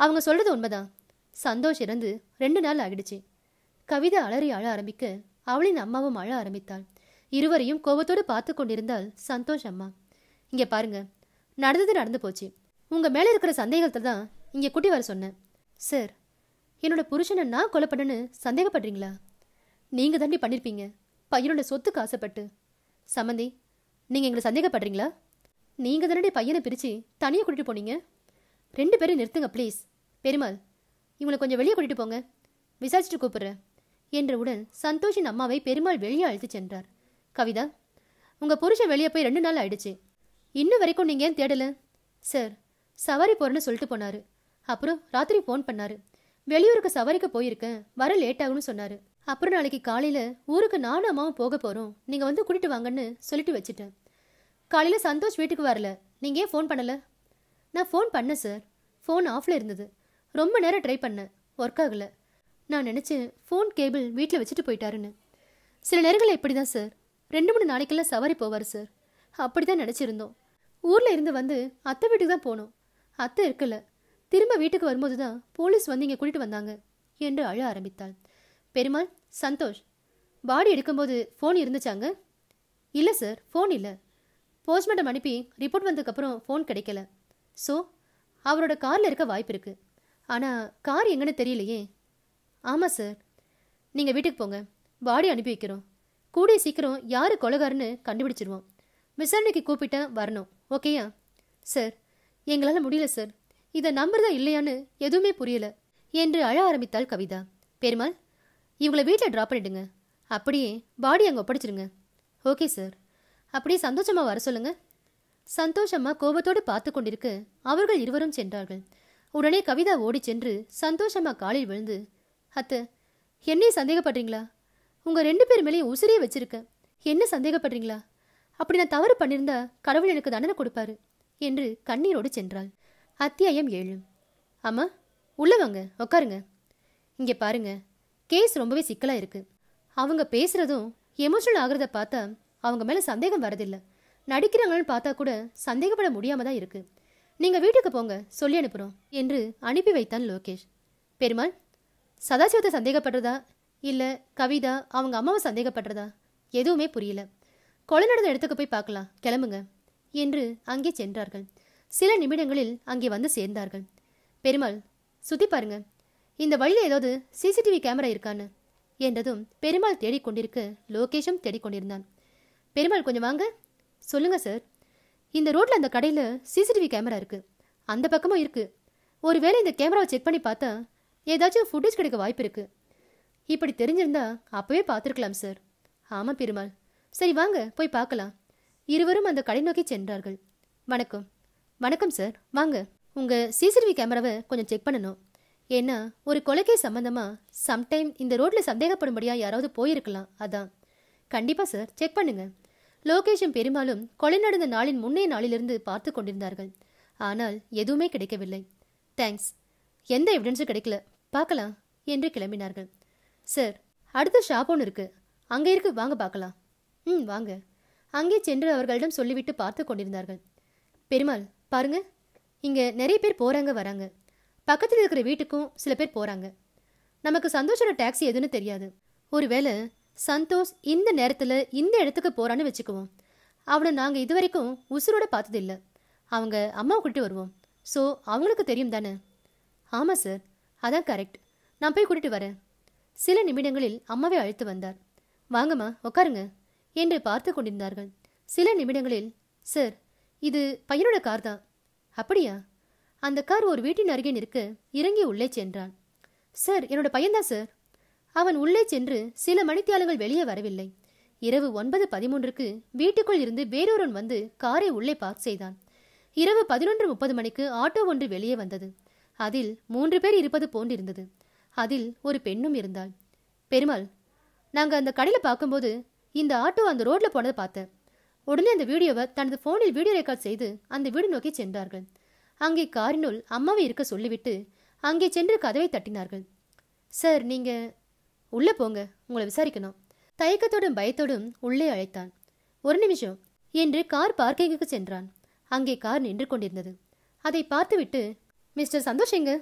அவங்க சொல்றது உண்மைதான் சந்தோஷ் இறந்து ரெண்டு நாள் ஆகிடுச்சு கவிதை அலறி அழ ஆரம்பிக்க அவளின் அம்மாவும் அழ ஆரம்பித்தாள் இருவரையும் கோபத்தோடு பார்த்து கொண்டிருந்தாள் சந்தோஷ் அம்மா இங்க பாருங்க நடந்தது நடந்து போச்சு உங்க மேல இருக்கிற சந்தேகத்தை தான் இங்க கூட்டி வர சொன்னேன் சார் என்னோட புருஷனை நான் கொலை பண்ணேன்னு சந்தேகப்படுறீங்களா நீங்க தாண்டி பண்ணிருப்பீங்க பையனோட சொத்துக்கு ஆசைப்பட்டு சம்மந்தி நீங்க எங்களை சந்தேகப்படுறீங்களா நீங்க தானடி பையனை பிரிச்சு தனியாக கூட்டிட்டு போனீங்க ரெண்டு பேரும் நிறுத்துங்க ப்ளீஸ் பெருமாள் இவங்களை கொஞ்சம் வெளியே கூட்டிட்டு போங்க விசாரிச்சுட்டு கூப்பிடுறேன் என்றவுடன் சந்தோஷின் அம்மாவை பெருமாள் வெளியே அழைத்து சென்றார் கவிதா உங்க புருஷன் வெளியே போய் ரெண்டு நாள் ஆயிடுச்சு இன்னும் வரைக்கும் நீங்க ஏன் தேடல சார் சவாரி போறேன்னு சொல்லிட்டு போனாரு அப்புறம் ராத்திரி ஃபோன் பண்ணாரு வெளியூருக்கு சவாரிக்கு போயிருக்கேன் வர லேட் ஆகும்னு சொன்னாரு அப்புறம் நாளைக்கு காலையில ஊருக்கு நானும் அம்மாவும் போக போறோம் நீங்க வந்து கூட்டிட்டு வாங்கன்னு சொல்லிட்டு வச்சுட்டேன் காலையில சந்தோஷ் வீட்டுக்கு வரல நீங்க ஏன் ஃபோன் பண்ணல நான் ஃபோன் பண்ணேன் சார் ஃபோன் ஆஃப்ல இருந்தது ரொம்ப நேரம் ட்ரை பண்ணேன் ஒர்க் ஆகல நான் நினைச்சேன் ஃபோன் கேபிள் வீட்டில் வச்சுட்டு போயிட்டாருன்னு சில நேரங்களில் இப்படி தான் சார் ரெண்டு மூணு நாளைக்கெல்லாம் சவாரி போவார் சார் அப்படி தான் நினச்சிருந்தோம் ஊரில் இருந்து வந்து அத்தை வீட்டுக்கு தான் போனோம் அத்தை இருக்கல திரும்ப வீட்டுக்கு வரும்போது தான் போலீஸ் வந்து இங்கே கூட்டிட்டு வந்தாங்க என்று அழ ஆரம்பித்தாள் பெருமாள் சந்தோஷ் பாடி எடுக்கும்போது ஃபோன் இருந்துச்சாங்க இல்லை சார் ஃபோன் இல்லை போஸ்ட்மார்ட்டம் அனுப்பி ரிப்போர்ட் வந்ததுக்கப்புறம் ஃபோன் கிடைக்கல ஸோ அவரோட காரில் இருக்க வாய்ப்பு இருக்குது ஆனால் கார் எங்கன்னு தெரியலையே ஆமாம் சார் நீங்கள் வீட்டுக்கு போங்க பாடி அனுப்பி வைக்கிறோம் கூடிய சீக்கிரம் யார் கொலகாரன்னு கண்டுபிடிச்சிருவோம் விசாரணைக்கு கூப்பிட்டேன் வரணும் ஓகேயா சார் எங்களால் முடியல சார் இதை நம்புறதா இல்லையான்னு எதுவுமே புரியல என்று அழ ஆரம்பித்தாள் கவிதா பெருமாள் இவங்களை வீட்டில் ட்ராப் பண்ணிடுங்க அப்படியே பாடி அங்கே ஒப்படைச்சிருங்க ஓகே சார் அப்படியே சந்தோஷமா வர சொல்லுங்க சந்தோஷம்மா கோபத்தோடு பார்த்து கொண்டிருக்க அவர்கள் இருவரும் சென்றார்கள் உடனே கவிதா ஓடிச் சென்று சந்தோஷம்மா காலில் விழுந்து அத்தை என்னையும் சந்தேகப்படுறீங்களா உங்க ரெண்டு பேர் மேலேயும் உசிரியே வச்சிருக்கேன் என்ன சந்தேகப்படுறீங்களா அப்படி நான் தவறு பண்ணியிருந்தா கடவுள் எனக்கு தண்டனை கொடுப்பாரு என்று கண்ணீரோடு சென்றாள் அத்தியாயம் ஏழு அம்மா உள்ள வாங்க உட்காருங்க இங்கே பாருங்க கேஸ் ரொம்பவே சிக்கலா இருக்கு அவங்க பேசுறதும் எமோஷனல் ஆகுறத பார்த்தா அவங்க மேல சந்தேகம் வரதில்லை நடிக்கிறாங்கன்னு பார்த்தா கூட சந்தேகப்பட முடியாம தான் இருக்கு நீங்க வீட்டுக்கு போங்க சொல்லி அனுப்புறோம் என்று அனுப்பி வைத்தான் லோகேஷ் பெருமாள் சதாசிவத்தை சந்தேகப்படுறதா இல்ல கவிதா அவங்க அம்மாவை சந்தேகப்படுறதா எதுவுமே புரியல கொலை நடந்த இடத்துக்கு போய் பார்க்கலாம் கிளம்புங்க என்று அங்கே சென்றார்கள் சில நிமிடங்களில் அங்கே வந்து சேர்ந்தார்கள் பெருமாள் சுத்தி பாருங்க இந்த வழியில ஏதாவது சிசிடிவி கேமரா இருக்கான்னு என்றதும் பெருமாள் தேடிக்கொண்டிருக்க லோகேஷும் தேடிக்கொண்டிருந்தான் பெருமாள் கொஞ்சம் வாங்க சொல்லுங்க சார் இந்த ரோட்ல அந்த கடையில சிசிடிவி கேமரா இருக்கு அந்த பக்கமும் இருக்கு ஒருவேளை இந்த கேமராவை செக் பண்ணி பார்த்தா ஏதாச்சும் ஃபுட்டேஜ் கிடைக்க வாய்ப்பு இருக்கு இப்படி தெரிஞ்சிருந்தா அப்பவே பார்த்துருக்கலாம் சார் ஆமாம் பெருமாள் சரி வாங்க போய் பார்க்கலாம் இருவரும் அந்த கடை நோக்கி சென்றார்கள் வணக்கம் வணக்கம் சார் வாங்க உங்க சிசிடிவி கேமராவை கொஞ்சம் செக் பண்ணணும் ஏன்னா ஒரு கொலைக்கே சம்பந்தமா சம்டைம் இந்த ரோட்ல சந்தேகப்படும்படியா யாராவது போயிருக்கலாம் அதான் கண்டிப்பா சார் செக் பண்ணுங்க லோகேஷும் பெருமாளும் கொலை நடந்த நாளின் முன்னைய நாளிலிருந்து பார்த்து கொண்டிருந்தார்கள் ஆனால் எதுவுமே கிடைக்கவில்லை தேங்க்ஸ் எந்த எவிடன்ஸும் கிடைக்கல பார்க்கலாம் என்று கிளம்பினார்கள் சார் அடுத்த ஷாப் ஒன்று இருக்கு அங்கே இருக்கு வாங்க பார்க்கலாம் ம் வாங்க அங்கே சென்று அவர்களிடம் சொல்லிவிட்டு பார்த்து கொண்டிருந்தார்கள் பெருமாள் பாருங்க இங்க நிறைய பேர் போறாங்க வராங்க பக்கத்தில் இருக்கிற வீட்டுக்கும் சில பேர் போறாங்க நமக்கு சந்தோஷோட டாக்ஸி எதுன்னு தெரியாது ஒருவேளை சந்தோஷ் இந்த நேரத்துல இந்த இடத்துக்கு போறான்னு வச்சுக்குவோம் அவனை நாங்க இதுவரைக்கும் உசுரோட பார்த்ததில்ல அவங்க அம்மாவை கூட்டிட்டு வருவோம் ஸோ அவங்களுக்கு தெரியும் தானே ஆமாம் சார் அதான் கரெக்ட் நான் போய் கூட்டிட்டு வரேன் சில நிமிடங்களில் அம்மாவை அழைத்து வந்தார் வாங்கம்மா உட்காருங்க என்று பார்த்து கொண்டிருந்தார்கள் சில நிமிடங்களில் சார் இது பையனோட கார் தான் அப்படியா அந்த கார் ஒரு வீட்டின் அருகே நிற்க இறங்கி உள்ளே சென்றான் சார் என்னோட பையன்தான் சார் அவன் உள்ளே சென்று சில மணித்தியாலங்கள் வெளியே வரவில்லை இரவு ஒன்பது பதிமூன்றுக்கு வீட்டுக்குள் இருந்து வேறொருவன் வந்து காரை உள்ளே பார்க் செய்தான் இரவு பதினொன்று முப்பது மணிக்கு ஆட்டோ ஒன்று வெளியே வந்தது அதில் மூன்று பேர் இருப்பது போன்றிருந்தது அதில் ஒரு பெண்ணும் இருந்தாள் பெருமாள் நாங்க அந்த கடையில பார்க்கும்போது இந்த ஆட்டோ அந்த ரோட்ல போனதை பார்த்தேன் உடனே அந்த வீடியோவை தனது போனில் வீடியோ ரெக்கார்ட் செய்து அந்த வீடு நோக்கி சென்றார்கள் அங்கே காரினுள் அம்மாவை இருக்க சொல்லிவிட்டு அங்கே சென்று கதவை தட்டினார்கள் சார் நீங்க உள்ள போங்க உங்களை விசாரிக்கணும் தயக்கத்தோடும் பயத்தோடும் உள்ளே அழைத்தான் ஒரு நிமிஷம் என்று கார் பார்க்கிங்குக்கு சென்றான் அங்கே கார் நின்று கொண்டிருந்தது அதை பார்த்துவிட்டு மிஸ்டர் சந்தோஷ் எங்க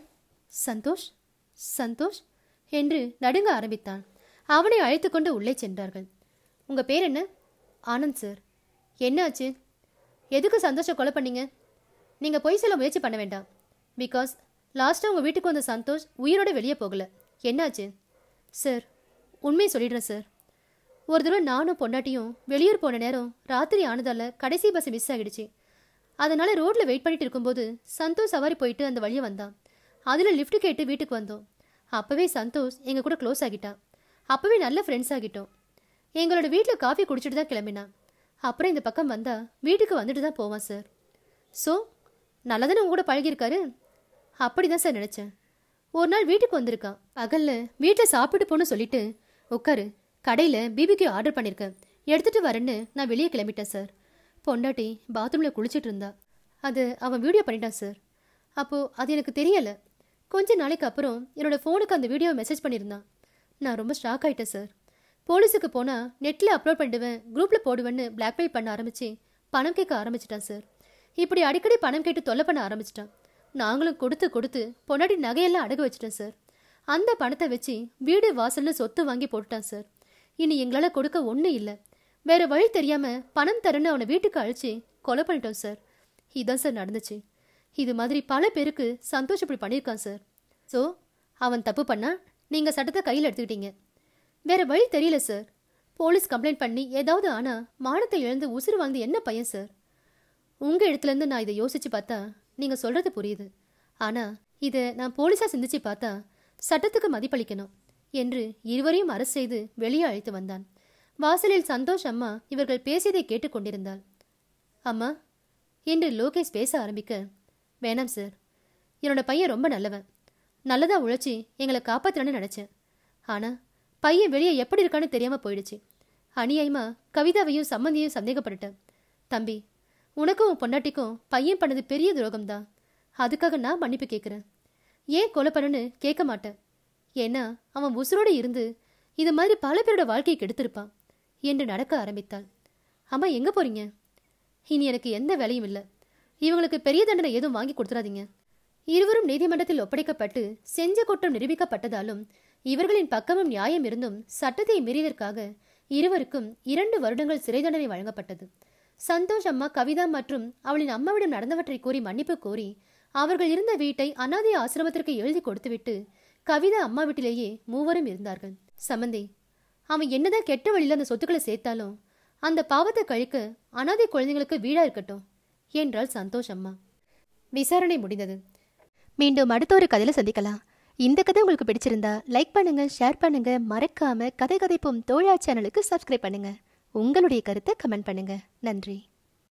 சந்தோஷ் சந்தோஷ் என்று நடுங்க ஆரம்பித்தான் அவனை அழைத்து கொண்டு உள்ளே சென்றார்கள் உங்கள் பேர் என்ன ஆனந்த் சார் என்ன ஆச்சு எதுக்கு சந்தோஷம் கொலை பண்ணீங்க நீங்கள் பொய் சொல்ல முயற்சி பண்ண வேண்டாம் பிகாஸ் லாஸ்ட்டாக உங்கள் வீட்டுக்கு வந்த சந்தோஷ் உயிரோட வெளியே போகல என்னாச்சு சார் உண்மையை சொல்லிடுறேன் சார் ஒரு தடவை நானும் பொண்டாட்டியும் வெளியூர் போன நேரம் ராத்திரி ஆனதால கடைசி பஸ் மிஸ் ஆகிடுச்சு அதனால ரோட்ல வெயிட் பண்ணிட்டு இருக்கும்போது சந்தோஷ் சவாரி போயிட்டு அந்த வழியை வந்தான் அதில் லிஃப்ட் கேட்டு வீட்டுக்கு வந்தோம் அப்பவே சந்தோஷ் எங்க கூட க்ளோஸ் ஆகிட்டான் அப்பவே நல்ல ஃப்ரெண்ட்ஸ் ஆகிட்டோம் எங்களோட வீட்டில் காஃபி குடிச்சிட்டு தான் கிளம்பினான் அப்புறம் இந்த பக்கம் வந்தா வீட்டுக்கு வந்துட்டு தான் போவான் சார் ஸோ நல்லதானே உங்க கூட பழகியிருக்காரு அப்படிதான் சார் நினச்சேன் ஒரு நாள் வீட்டுக்கு வந்திருக்கான் பகல்ல வீட்டில் சாப்பிட்டு போன்னு சொல்லிட்டு உட்காரு கடையில் பிபிக்கு ஆர்டர் பண்ணியிருக்கேன் எடுத்துட்டு வரேன்னு நான் வெளியே கிளம்பிட்டேன் சார் பொண்டாட்டி பாத்ரூமில் குளிச்சிட்டு இருந்தா அது அவன் வீடியோ பண்ணிட்டான் சார் அப்போது அது எனக்கு தெரியலை கொஞ்ச நாளைக்கு அப்புறம் என்னோட ஃபோனுக்கு அந்த வீடியோ மெசேஜ் பண்ணியிருந்தான் நான் ரொம்ப ஷாக் ஆயிட்டேன் சார் போலீஸுக்கு போனால் நெட்டில் அப்லோட் பண்ணிடுவேன் குரூப்பில் போடுவேன்னு பிளாக்மெயில் பண்ண ஆரம்பிச்சு பணம் கேட்க ஆரம்பிச்சிட்டான் சார் இப்படி அடிக்கடி பணம் கேட்டு தொல்லை பண்ண ஆரம்பிச்சிட்டான் நாங்களும் கொடுத்து கொடுத்து பொன்னாடி நகையெல்லாம் அடகு வச்சிட்டேன் சார் அந்த பணத்தை வச்சு வீடு வாசல்னு சொத்து வாங்கி போட்டுட்டான் சார் இனி எங்களால் கொடுக்க ஒன்றும் இல்லை வேற வழி தெரியாம பணம் தரேன்னு அவனை வீட்டுக்கு அழைச்சி கொலை பண்ணிட்டோம் சார் இதான் சார் நடந்துச்சு இது மாதிரி பல பேருக்கு சந்தோஷ் இப்படி பண்ணியிருக்கான் சார் ஸோ அவன் தப்பு பண்ணா நீங்கள் சட்டத்தை கையில் எடுத்துக்கிட்டீங்க வேற வழி தெரியல சார் போலீஸ் கம்ப்ளைண்ட் பண்ணி ஏதாவது ஆனா மானத்தை இழந்து உசுறு வாங்கி என்ன பையன் சார் உங்க இடத்துல இருந்து நான் இதை யோசிச்சு பார்த்தா நீங்க சொல்றது புரியுது ஆனா இதை நான் போலீஸா சிந்திச்சு பார்த்தா சட்டத்துக்கு மதிப்பளிக்கணும் என்று இருவரையும் அரசு செய்து வெளியே அழைத்து வந்தான் வாசலில் சந்தோஷ் அம்மா இவர்கள் பேசியதை கேட்டுக்கொண்டிருந்தாள் அம்மா என்று லோகேஷ் பேச ஆரம்பிக்க வேணாம் சார் என்னோட பையன் ரொம்ப நல்லவன் நல்லதா உழைச்சி எங்களை காப்பாற்றணும்னு நினச்சேன் ஆனால் பையன் வெளியே எப்படி இருக்கான்னு தெரியாமல் போயிடுச்சு அநியாயமா கவிதாவையும் சம்மந்தியையும் சந்தேகப்பட்டுட்டேன் தம்பி உனக்கும் உன் பொண்டாட்டிக்கும் பையன் பண்ணது பெரிய துரோகம்தான் அதுக்காக நான் மன்னிப்பு கேட்குறேன் ஏன் கொலை பண்ணுன்னு கேட்க மாட்டேன் ஏன்னா அவன் உசுரோடு இருந்து இது மாதிரி பல பேரோட வாழ்க்கையை கெடுத்திருப்பான் என்று நடக்க ஆரம்பித்தாள் அம்மா எங்கே போறீங்க இனி எனக்கு எந்த வேலையும் இல்லை இவங்களுக்கு பெரிய தண்டனை எதுவும் வாங்கி கொடுத்துறாதீங்க இருவரும் நீதிமன்றத்தில் ஒப்படைக்கப்பட்டு செஞ்ச குற்றம் நிரூபிக்கப்பட்டதாலும் இவர்களின் பக்கமும் நியாயம் இருந்தும் சட்டத்தை மீறியதற்காக இருவருக்கும் இரண்டு வருடங்கள் சிறை தண்டனை வழங்கப்பட்டது சந்தோஷ் அம்மா கவிதா மற்றும் அவளின் அம்மாவிடம் நடந்தவற்றை கூறி மன்னிப்பு கோரி அவர்கள் இருந்த வீட்டை அனாதை ஆசிரமத்திற்கு எழுதி கொடுத்துவிட்டு கவிதா அம்மா வீட்டிலேயே மூவரும் இருந்தார்கள் சமந்தி அவன் என்னதான் கெட்ட வழியில அந்த சொத்துக்களை சேர்த்தாலும் அந்த பாவத்தை கழிக்க அனாதை குழந்தைங்களுக்கு வீடா இருக்கட்டும் என்றாள் சந்தோஷ் அம்மா விசாரணை முடிந்தது மீண்டும் அடுத்த ஒரு கதையில சந்திக்கலாம் இந்த கதை உங்களுக்கு பிடிச்சிருந்தா லைக் பண்ணுங்க ஷேர் பண்ணுங்க மறக்காம கதை கதைப்போம் தோழா சேனலுக்கு சப்ஸ்கிரைப் பண்ணுங்க உங்களுடைய கருத்தை கமெண்ட் பண்ணுங்க நன்றி